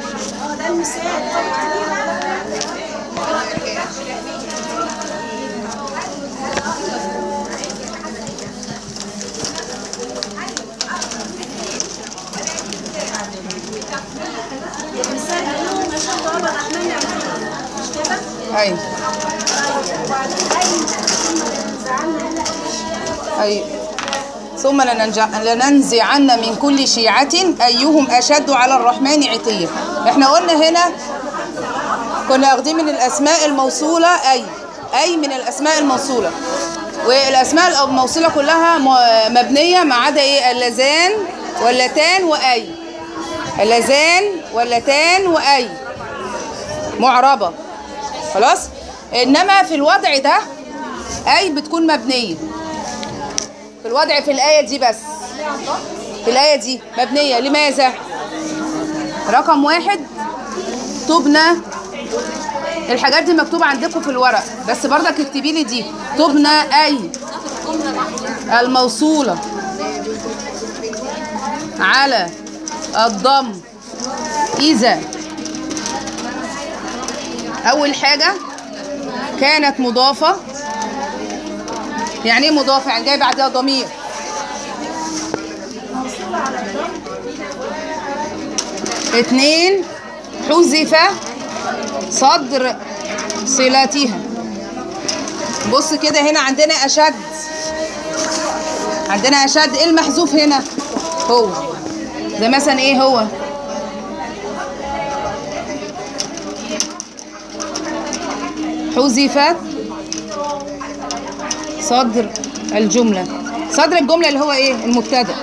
مثال أيهم أشد رب الرحمن عظيما مش كده؟ ايوه وبعدين أي ايوه ثم لننجع- لننزعن من كل شيعة أيهم أشد على الرحمن عتيا احنا قلنا هنا كنا واخدين من الأسماء الموصولة أي أي من الأسماء الموصولة والأسماء الموصولة كلها م- مبنية ما عدا إيه اللذان واللتان وأي اللذان واللتان وأي معربة خلاص إنما في الوضع ده أي بتكون مبنية في الوضع في الآية دي بس في الآية دي مبنية لماذا؟ رقم واحد تبنى الحاجات دي مكتوبة عندكم في الورق بس برضك اكتبي لي دي تبنى أي الموصولة على الضم إذا أول حاجة كانت مضافة يعني ايه مضاف يعني جاي بعدها ضمير اتنين حذف صدر صلاتها بص كده هنا عندنا اشد عندنا اشد ايه المحذوف هنا هو ده مثلا ايه هو حذفت صدر الجملة صدر الجملة اللي هو ايه المبتدأ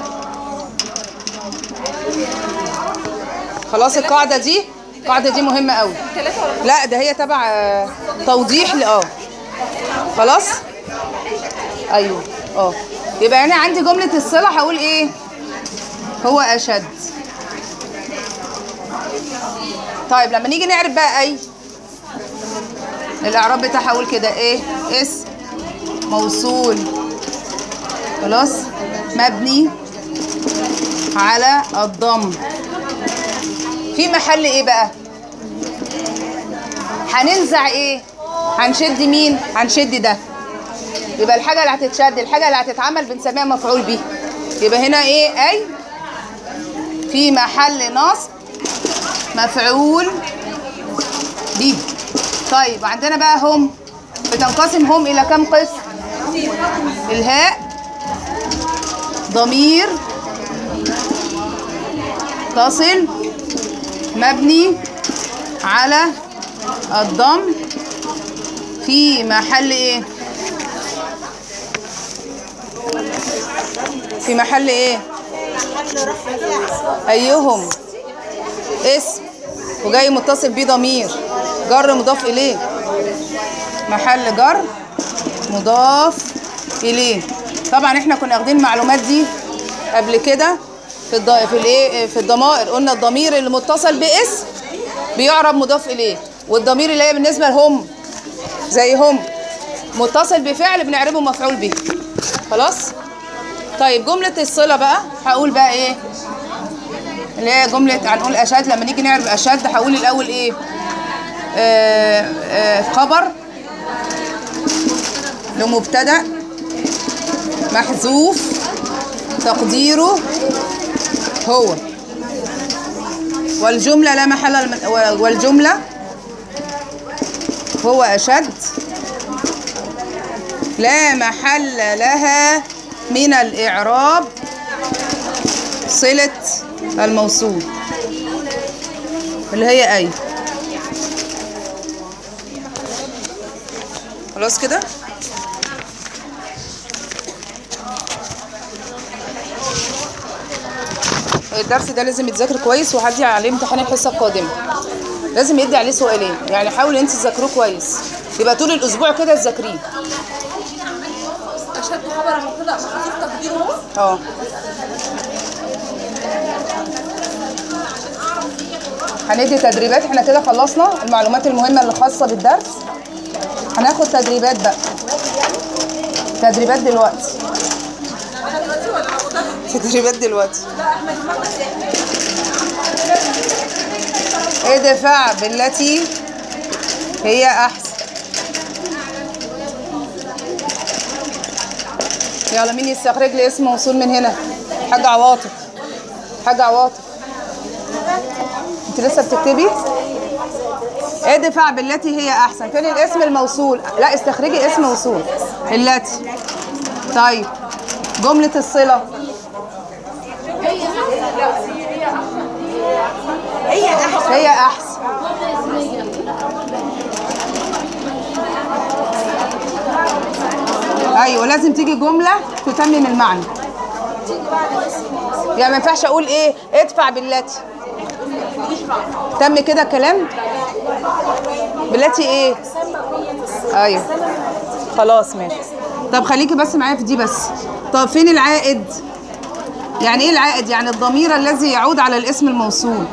خلاص القاعدة دي القاعدة دي مهمة قوي لا ده هي تبع آه، توضيح ل- اه خلاص ايوه اه يبقى انا عندي جملة الصلة هقول ايه هو اشد طيب لما نيجي نعرف بقى اي الاعراب بتاعها هقول كده ايه اسم موصول خلاص مبني على الضم في محل ايه بقى هننزع ايه هنشد مين هنشد ده يبقى الحاجه اللي هتتشد الحاجه اللي هتتعمل بنسميها مفعول به يبقى هنا ايه اي في محل نصب مفعول به طيب عندنا بقى هم بتنقسم هم الى كم قسم الهاء ضمير تصل مبني على الضم في محل ايه في محل ايه ايهم اسم وجاي متصل بيه ضمير جر مضاف اليه محل جر مضاف اليه طبعا احنا كنا واخدين المعلومات دي قبل كده في الض... في الايه في الضمائر قلنا الضمير اللي متصل باسم بيعرب مضاف اليه والضمير اللي هي بالنسبه لهم زي هم متصل بفعل بنعربه مفعول به خلاص طيب جمله الصله بقى هقول بقى ايه اللي هي جمله هنقول اشد لما نيجي نعرف اشد هقول الاول ايه آه آه خبر لمبتدا محذوف تقديره هو والجملة لا محل من والجملة هو أشد لا محل لها من الإعراب صلة الموصول اللي هي أي خلاص كده الدرس ده لازم يتذاكر كويس وهدي عليه امتحان الحصه القادمه لازم يدي عليه سؤالين يعني حاولوا انت تذاكروه كويس يبقى طول الاسبوع كده تذاكريه اشد خبر مبتدا محذوف تقديره هو اه هندي تدريبات احنا كده خلصنا المعلومات المهمه اللي خاصه بالدرس هناخد تدريبات بقى تدريبات دلوقتي تدريبات دلوقتي ادفع بالتي هي احسن يلا مين يستخرج لي اسم موصول من هنا حاجة عواطف حاجة عواطف انت لسه بتكتبي ادفع بالتي هي احسن فين الاسم الموصول لا استخرجي اسم موصول التي طيب جملة الصلة هي احسن ايوه لازم تيجي جمله تتمم المعنى يعني ما ينفعش اقول ايه ادفع بالتي تم كده كلام بالتي ايه ايوه خلاص ماشي طب خليكي بس معايا في دي بس طب فين العائد يعني ايه العائد يعني الضمير الذي يعود على الاسم الموصول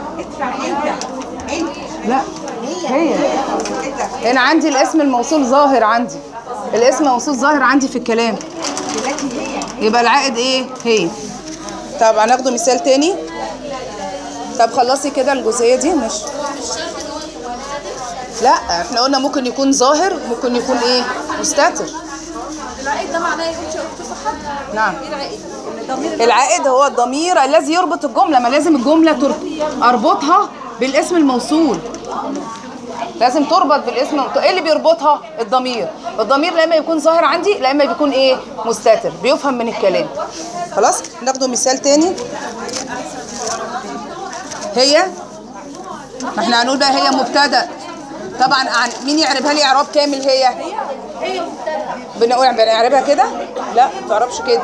لا هي هنا عندي الاسم الموصول ظاهر عندي الاسم الموصول ظاهر عندي في الكلام يبقى العائد ايه هي طب هناخده مثال تاني طب خلصي كده الجزئيه دي مش لا احنا قلنا ممكن يكون ظاهر ممكن يكون ايه مستتر العائد ده معناه يكون شيء صح نعم ايه العائد ان الضمير العائد هو الضمير الذي يربط الجملة ما لازم الجملة تر- أربطها بالاسم الموصول لازم تربط بالاسم ايه اللي بيربطها الضمير الضمير لا اما يكون ظاهر عندي لا اما بيكون ايه مستتر بيفهم من الكلام خلاص ناخده مثال تاني هي ما احنا هنقول بقى هي مبتدا طبعا عن مين يعربها لي اعراب كامل هي هي مبتدا بنقول بنعربها كده لا ما تعرفش كده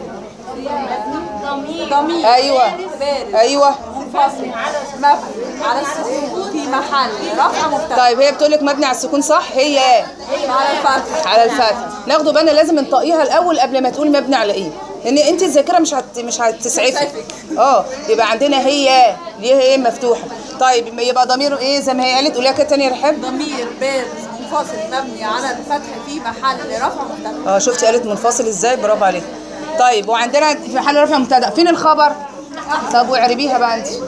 ضمير ضمير ايوه بارد ايوه منفصل مبني على السكون في محل رفع مبتدا طيب هي بتقول لك مبني على السكون صح هي على الفتح على الفتح ناخده بالنا لازم نطقيها الاول قبل ما تقول مبني على ايه لان انت الذاكره مش هت... مش هتسعفك هتسعفك. اه يبقى عندنا هي ليه هي مفتوحه طيب يبقى ضمير ايه زي ما هي قالت قوليها كده تاني يا رحاب ضمير بارد منفصل مبني على الفتح في محل رفع مبتدا اه شفتي قالت منفصل ازاي برافو عليك طيب وعندنا في محل رفع مبتدا فين الخبر طب واعربيها بقى انت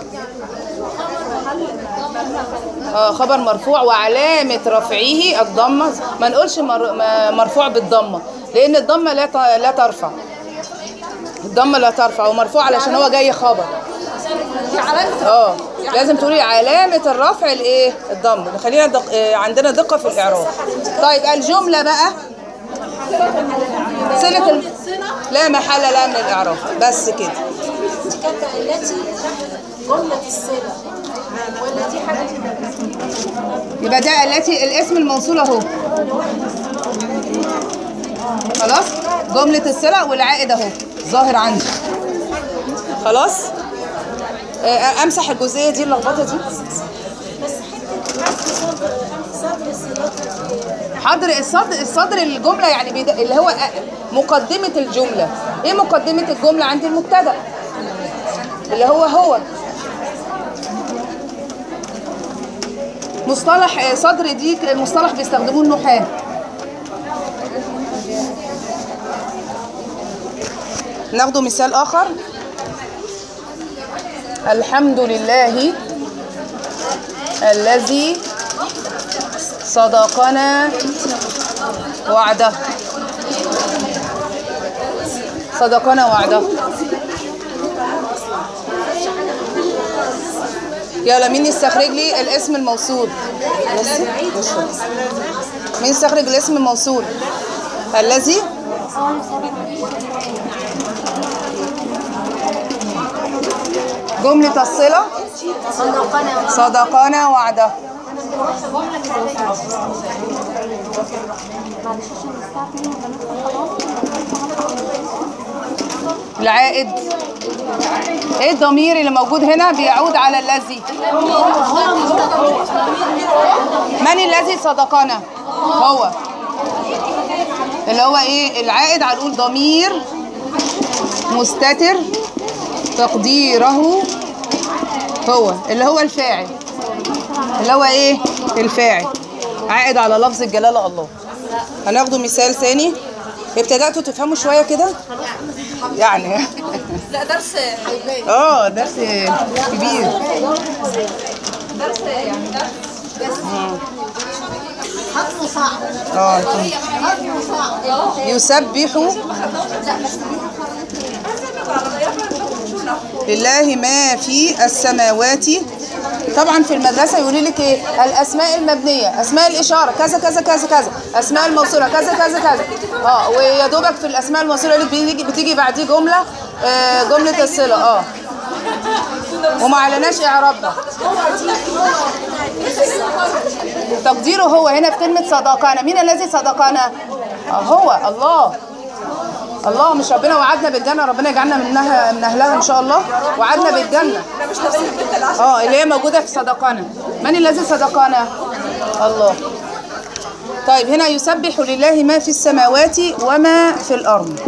اه خبر مرفوع وعلامة رفعه الضمة ما نقولش مر... ما- مرفوع بالضمة لأن الضمة لا ت... لا ترفع الضمة لا ترفع ومرفوع علشان هو جاي خبر دي علامه اه لازم تقولي علامة الرفع الايه الضمة خلينا دق... آه، عندنا دقة في الإعراب طيب الجملة بقى صلة الم... لا محل لها من الإعراب بس كده كانت التي تحت جملة الصلة ولا دي حاجة يبقى ده التي الاسم الموصول اهو خلاص جملة الصلة والعائد اهو ظاهر عندي خلاص آه، امسح الجزئية دي اللخبطة دي بس حتة حذف صدر صدر الصلة حضر الصدر الصدر الجملة يعني بيد... اللي هو مقدمة الجملة ايه مقدمة الجملة عند المبتدأ اللي هو هو مصطلح آه، صدر دي مصطلح بيستخدموه النحاة ناخده مثال آخر الحمد لله الذي صدقنا وعده صدقنا وعده يلا مين يستخرج لي الاسم الموصول مين يستخرج الاسم الموصول الذي جملة الصلة صدقنا صدقنا وعده العائد ايه الضمير اللي موجود هنا بيعود على الذي من الذي صدقنا هو اللي هو ايه العائد هنقول ضمير مستتر تقديره هو اللي هو الفاعل اللي هو ايه الفاعل عائد على لفظ الجلاله الله هناخده مثال ثاني ابتدأتوا تفهموا شويه كده يعني لا درس حيواني اه درس كبير درس يعني درس هضمه صعب اه هضمه صعب يسبح لله ما في السماوات طبعا في المدرسه يقولوا لك ايه الاسماء المبنيه اسماء الاشاره كذا كذا كذا كذا اسماء الموصوله كذا كذا كذا اه ويا دوبك في الاسماء الموصوله يقول لك بتيجي بتيجي بعديه جمله آه جمله الصله اه وما علناش اعرابها تقديره هو هنا في كلمه صدقنا مين الذي صدقنا آه هو الله الله مش ربنا وعدنا بالجنه ربنا يجعلنا منها من اهلها ان شاء الله وعدنا بالجنه لا مش تفسير البنت العشر اه اللي هي موجوده في صدقنا من الذي صدقنا الله طيب هنا يسبح لله ما في السماوات وما في الارض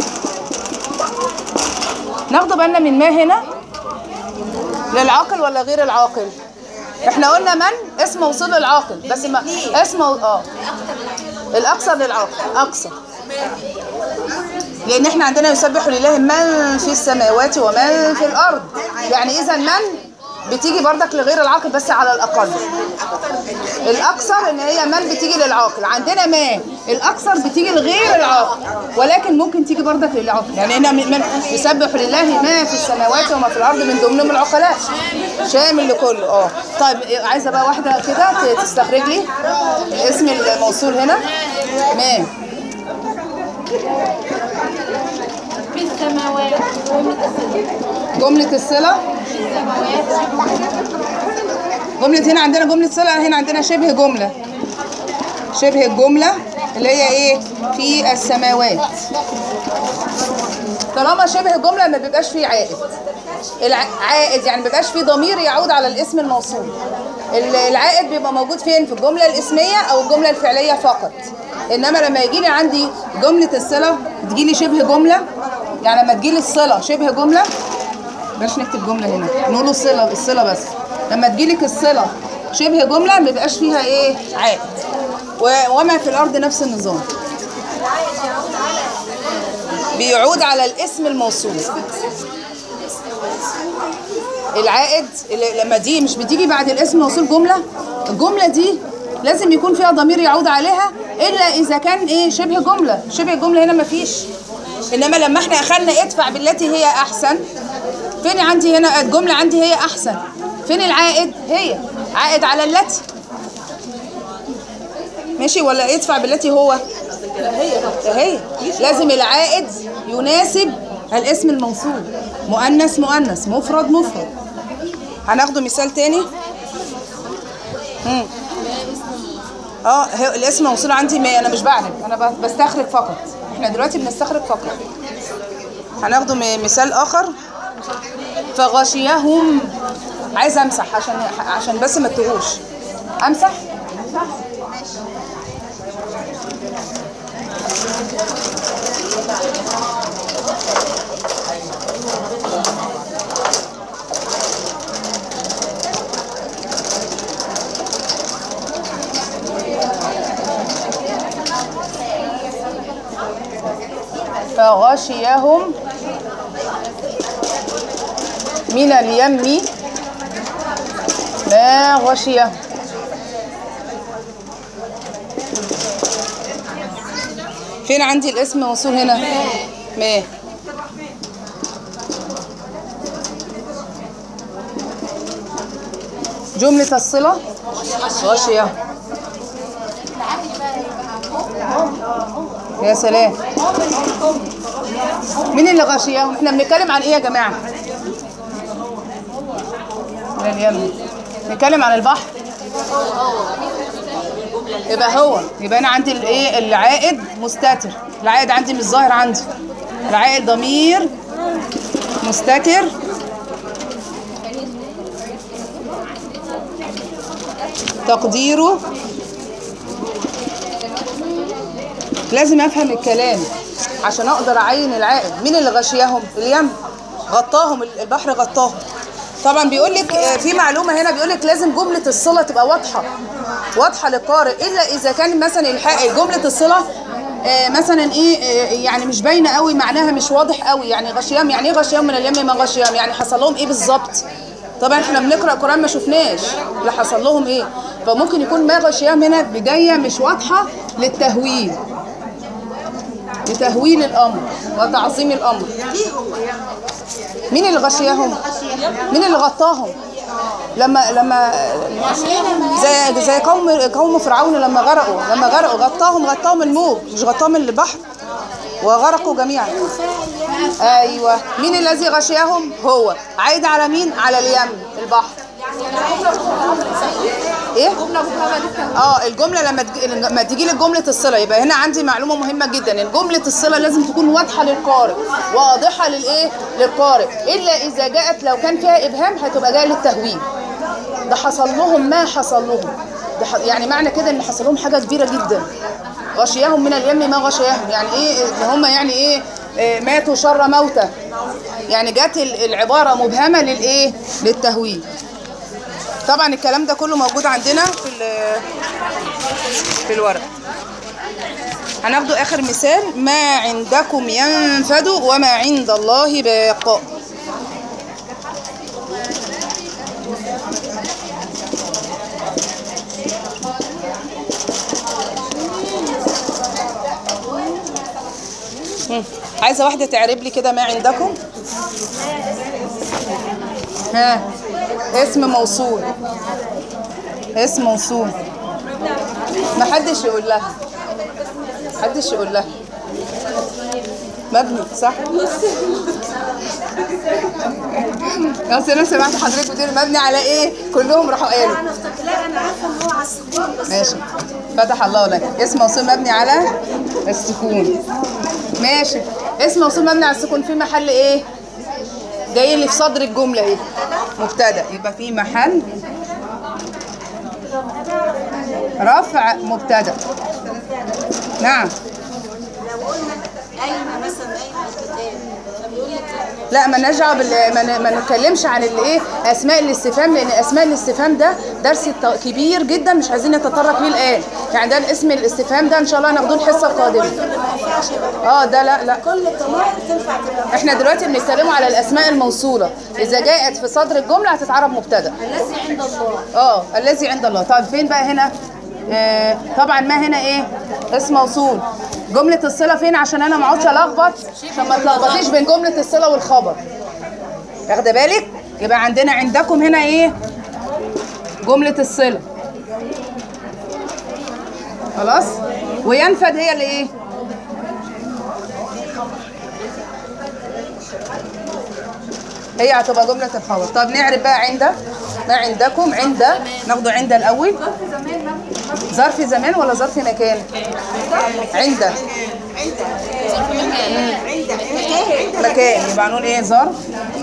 ناخد بالنا من ما هنا للعاقل ولا غير العاقل احنا قلنا من اسم موصول للعاقل بس ما اسم اه الاكثر للعاقل اكثر لان احنا عندنا يسبح لله من في السماوات ومن في الارض يعني اذا من بتيجي بردك لغير العاقل بس على الاقل الاكثر ان هي من بتيجي للعاقل عندنا ما الاكثر بتيجي لغير العاقل ولكن ممكن تيجي بردك للعاقل يعني هنا من من يسبح لله ما في السماوات وما في الارض من ضمنهم العقلاء شامل لكله اه طيب عايزه بقى واحده كده تستخرج لي اسم الموصول هنا ما في السماوات جملة الصلة جملة هنا عندنا جملة صلة هنا عندنا شبه جملة شبه الجملة اللي هي ايه في السماوات طالما شبه الجملة ما بيبقاش فيه عائد العائد يعني ما بيبقاش فيه ضمير يعود على الاسم الموصول ال- العائد بيبقى موجود فين في الجملة الاسمية او الجملة الفعلية فقط انما لما يجي لي عندي جملة الصلة تجي لي شبه جملة يعني لما تجي لي الصلة شبه جملة بلاش نكتب جملة هنا نقول له الصلة الصلة بس لما تجيلك الصلة شبه جملة ما بيبقاش فيها ايه عائد و- وما في الأرض نفس النظام بيعود على الاسم الموصول العائد اللي لما دي مش بتيجي بعد الاسم الموصول جملة الجملة دي لازم يكون فيها ضمير يعود عليها إلا إذا كان إيه شبه جملة شبه جملة هنا مفيش إنما لما إحنا أخذنا ادفع بالتي هي أحسن فين عندي هنا الجملة عندي هي أحسن فين العائد هي عائد على التي ماشي ولا ادفع بالتي هو ده هي لازم العائد يناسب الاسم الموصول مؤنث مؤنث مفرد مفرد هناخده مثال تاني مم. اه هي- الاسم موصول عندي ما انا مش بعرف انا ب- بستخرج فقط احنا دلوقتي بنستخرج فقط هناخده م- مثال اخر فغشيهم عايز امسح عشان عشان بس ما تتوهوش امسح فغشيهم من اليم ما غشيهم فين عندي الاسم موصول هنا ما جملة الصلة غشية يا سلام مين اللي غشيهم احنا بنتكلم عن ايه يا جماعة من اليمن نتكلم عن البحر يبقى هو يبقى انا عندي الايه العائد مستتر العائد عندي مش ظاهر عندي العائد ضمير مستتر تقديره لازم افهم الكلام عشان اقدر اعين العائد مين اللي غشيهم اليم غطاهم البحر غطاهم طبعا بيقول لك آه، في معلومه هنا بيقول لك لازم جمله الصله تبقى واضحه واضحه للقارئ الا اذا كان مثلا الحق جمله الصله آه، مثلا ايه آه، يعني مش باينه قوي معناها مش واضح قوي يعني غشيام يعني ايه غشيام من اليم ما غشيام يعني حصل لهم ايه بالظبط طبعا احنا بنقرا قران ما شفناش اللي حصل لهم ايه فممكن يكون ما غشيهم هنا بدايه مش واضحه للتهويل لتهويل الامر وتعظيم الامر مين اللي غشيهم مين اللي غطاهم لما لما زي زي قوم قوم فرعون لما غرقوا لما غرقوا غطاهم غطاهم الموج مش غطاهم البحر وغرقوا جميعا ايوه مين الذي غشيهم هو عايد على مين على اليم البحر ايه اه الجمله لما تجي لما تيجي لك جمله الصله يبقى هنا عندي معلومه مهمه جدا ان جمله الصله لازم تكون واضحه للقارئ واضحه للايه للقارئ الا اذا جاءت لو كان فيها ابهام هتبقى جايه للتهويل ده حصل لهم ما حصل لهم ده ح- يعني معنى كده ان حصل لهم حاجه كبيره جدا غشيهم من اليم ما غشيهم يعني ايه ان هم يعني ايه آه، ماتوا شر موتى يعني جت ال- العباره مبهمه للايه للتهويل طبعا الكلام ده كله موجود عندنا في ال- في الورق هناخده اخر مثال ما عندكم ينفد وما عند الله باق مم. عايزه واحده تعرب لي كده ما عندكم ها اسم موصول اسم موصول ما حدش يقول لها حدش يقول لها مبني صح اصل انا سمعت حضرتك بتقول مبني على ايه كلهم راحوا قالوا انا افتكر لا انا عارفه ان هو على السكون بس ماشي فتح الله لك اسم موصول مبني على السكون ماشي اسم موصول مبني على السكون في محل ايه جاي لي في صدر الجمله ايه مبتدا يبقى في محل رفع مبتدا نعم لو قلنا قايمه مثلا قايمه الكتاب فبيقول لك لا ما نرجع بال... ما, ن... ما نتكلمش عن الايه اسماء الاستفهام لان اسماء الاستفهام ده درس الت- كبير جدا مش عايزين نتطرق ليه الان يعني ده الاسم الاستفهام ده ان شاء الله هناخدوه الحصه القادمه ما ينفعش يبقى اه ده لا لا كل الضمائر تنفع تبقى احنا دلوقتي بنتكلموا على الاسماء الموصوله اذا جاءت في صدر الجمله هتتعرب مبتدا الذي عند الله اه الذي عند الله طيب فين بقى هنا آه طبعا ما هنا ايه اسم موصول جمله الصله فين عشان انا ما اقعدش الخبط عشان ما تلخبطيش بين جمله الصله والخبر واخده بالك يبقى عندنا عندكم هنا ايه جمله الصله خلاص وينفد هي اللي ايه هي هتبقى جملة الخبر طب نعرف بقى عند ما عندكم عند ناخده عند الأول ظرف زمان ولا ظرف مكان عند مكان يبقى نقول ايه ظرف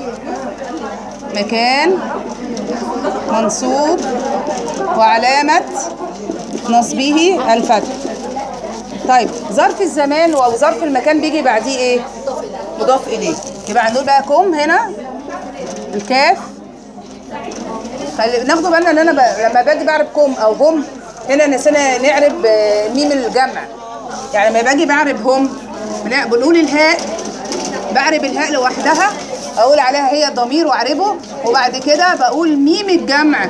مكان منصوب وعلامة نصبه الفتح طيب ظرف الزمان او ظرف المكان بيجي بعديه ايه مضاف اليه يبقى هنقول بقى كم هنا الكاف خلي ناخدوا بالنا ان انا ب... لما باجي بعرب كم او جم هنا نسينا نعرب آه، ميم الجمع يعني لما باجي بعرب هم بن- بنقول الهاء بعرب الهاء لوحدها اقول عليها هي ضمير واعربه وبعد كده بقول ميم الجمع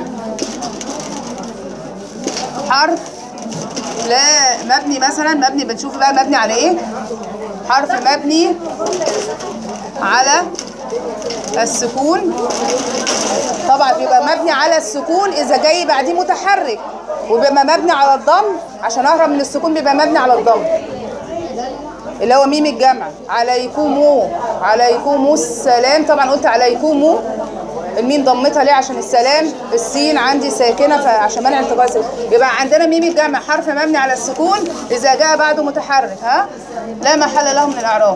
حرف لا مبني مثلا مبني بنشوف بقى مبني على ايه حرف مبني على السكون طبعا بيبقى مبني على السكون اذا جاي بعديه متحرك وبيبقى مبني على الضم عشان اهرب من السكون بيبقى مبني على الضم اللي هو ميم الجمع عليكم عليكم السلام طبعا قلت عليكم الميم ضمتها ليه عشان السلام السين عندي ساكنه فعشان منع انتقال السكون يبقى عندنا ميم الجمع حرف مبني على السكون اذا جاء بعده متحرك ها لا محل له من الاعراب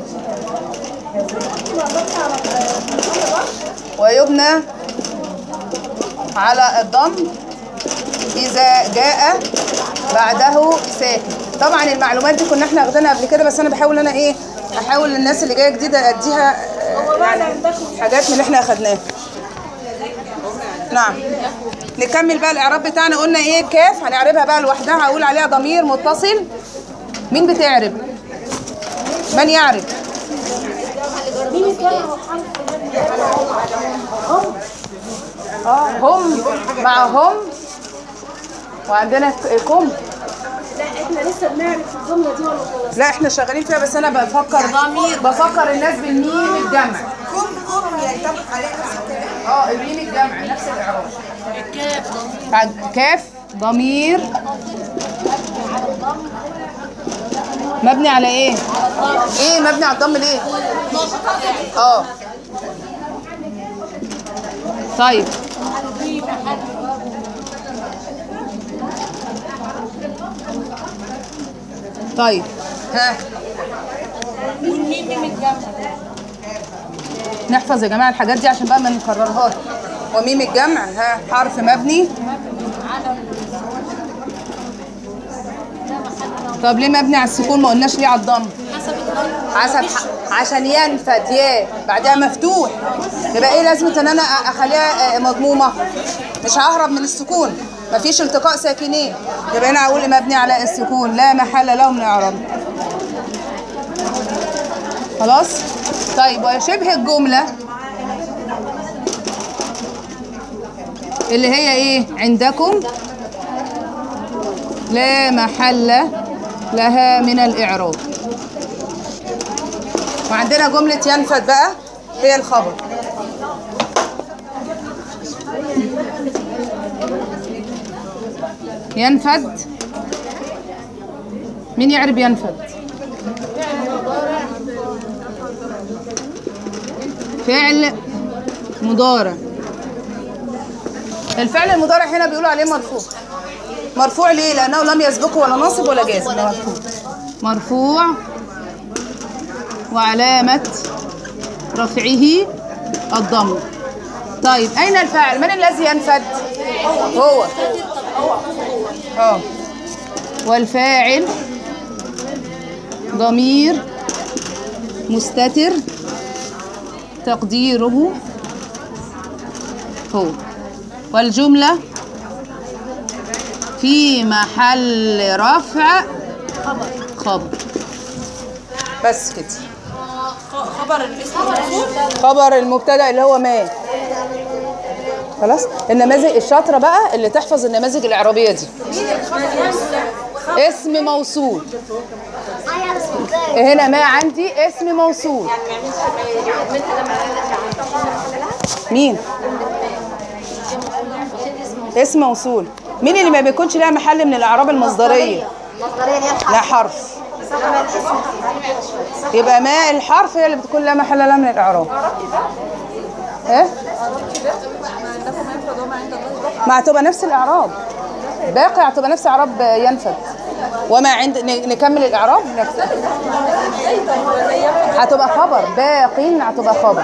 ويبنى على الضم إذا جاء بعده ساكن طبعا المعلومات دي كنا احنا واخدينها قبل كده بس انا بحاول انا ايه احاول للناس اللي جايه جديده اديها آه، يعني حاجات من اللي احنا اخدناها نعم نكمل بقى الاعراب بتاعنا قلنا ايه كاف هنعربها بقى لوحدها هقول عليها ضمير متصل مين بتعرب من يعرب اه هم مع هم وعندنا ك- كم لا احنا لسه بنعرف الجمله دي ولا خلاص لا احنا شغالين فيها بس انا بفكر بفكر الناس بالميم الجمع كم كم ينطبق عليه نفس الكلام اه الميم الجمع نفس الاعراب الكاف كاف ضمير مبني على ايه ايه مبني على الضم ليه اه طيب طيب ها نحفظ يا جماعه الحاجات دي عشان بقى ما نكررهاش وميم الجمع ها حرف مبني طب ليه مبني على السكون ما قلناش ليه على الضم حسب ح- عشان ينفد يا بعدها مفتوح يبقى ايه لازمه ان انا أ- اخليها آه، مضمومه مش ههرب من السكون مفيش التقاء ساكنين يبقى انا هقول مبني على السكون لا محل له من اعراب خلاص طيب وشبه الجمله اللي هي ايه عندكم لا محل لها من الاعراب وعندنا جملة ينفد بقى هي الخبر ينفد مين يعرف ينفد فعل مضارع الفعل المضارع هنا بيقولوا عليه مرفوع مرفوع ليه لانه لم يسبقه ولا ناصب ولا جازم مرفوع مرفوع وعلامة رفعه الضم طيب أين الفاعل؟ من الذي ينفد؟ هو اه والفاعل ضمير مستتر تقديره هو والجملة في محل رفع خبر بس كده خبر الاسم الموصول خبر المبتدا اللي هو ما خلاص النماذج الشاطره بقى اللي تحفظ النماذج الاعرابيه دي اسم موصول هنا ما عندي اسم موصول مين اسم موصول مين اللي ما بيكونش لها محل من الاعراب المصدريه مصدرية هي الحرف لا حرف صاحب الاسم يبقى ما الحرف هي اللي بتكون لها محل لها من الاعراب ايه ما هتبقى نفس الاعراب باقي هتبقى نفس اعراب ينفد وما عند ن- نكمل الاعراب نفس هتبقى خبر باق هتبقى خبر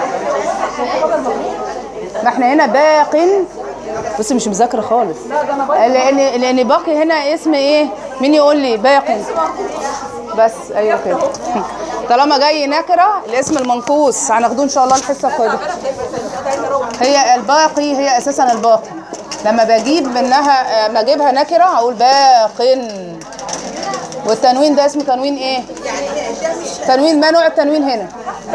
ما احنا هنا باق بس مش مذاكره خالص لان لان باقي هنا اسم ايه مين يقول لي باقي بس ايوه كده طالما جاي نكره الاسم المنقوص هناخدوه ان شاء الله الحصه القادمه هي الباقي هي اساسا الباقي لما بجيب منها لما اجيبها نكره هقول باق والتنوين ده اسمه تنوين ايه تنوين ما نوع التنوين هنا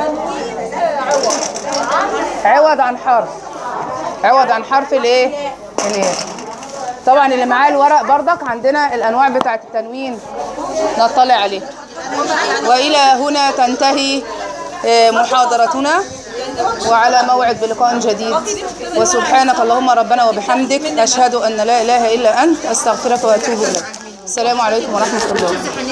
عوض عن حرف عوض عن حرف الايه الايه طبعا اللي معاه الورق بردك عندنا الانواع بتاعه التنوين نطلع عليه والى هنا تنتهي آه، محاضرتنا وعلى موعد بلقاء جديد وسبحانك اللهم ربنا وبحمدك اشهد ان لا اله الا انت استغفرك واتوب اليك السلام عليكم ورحمه الله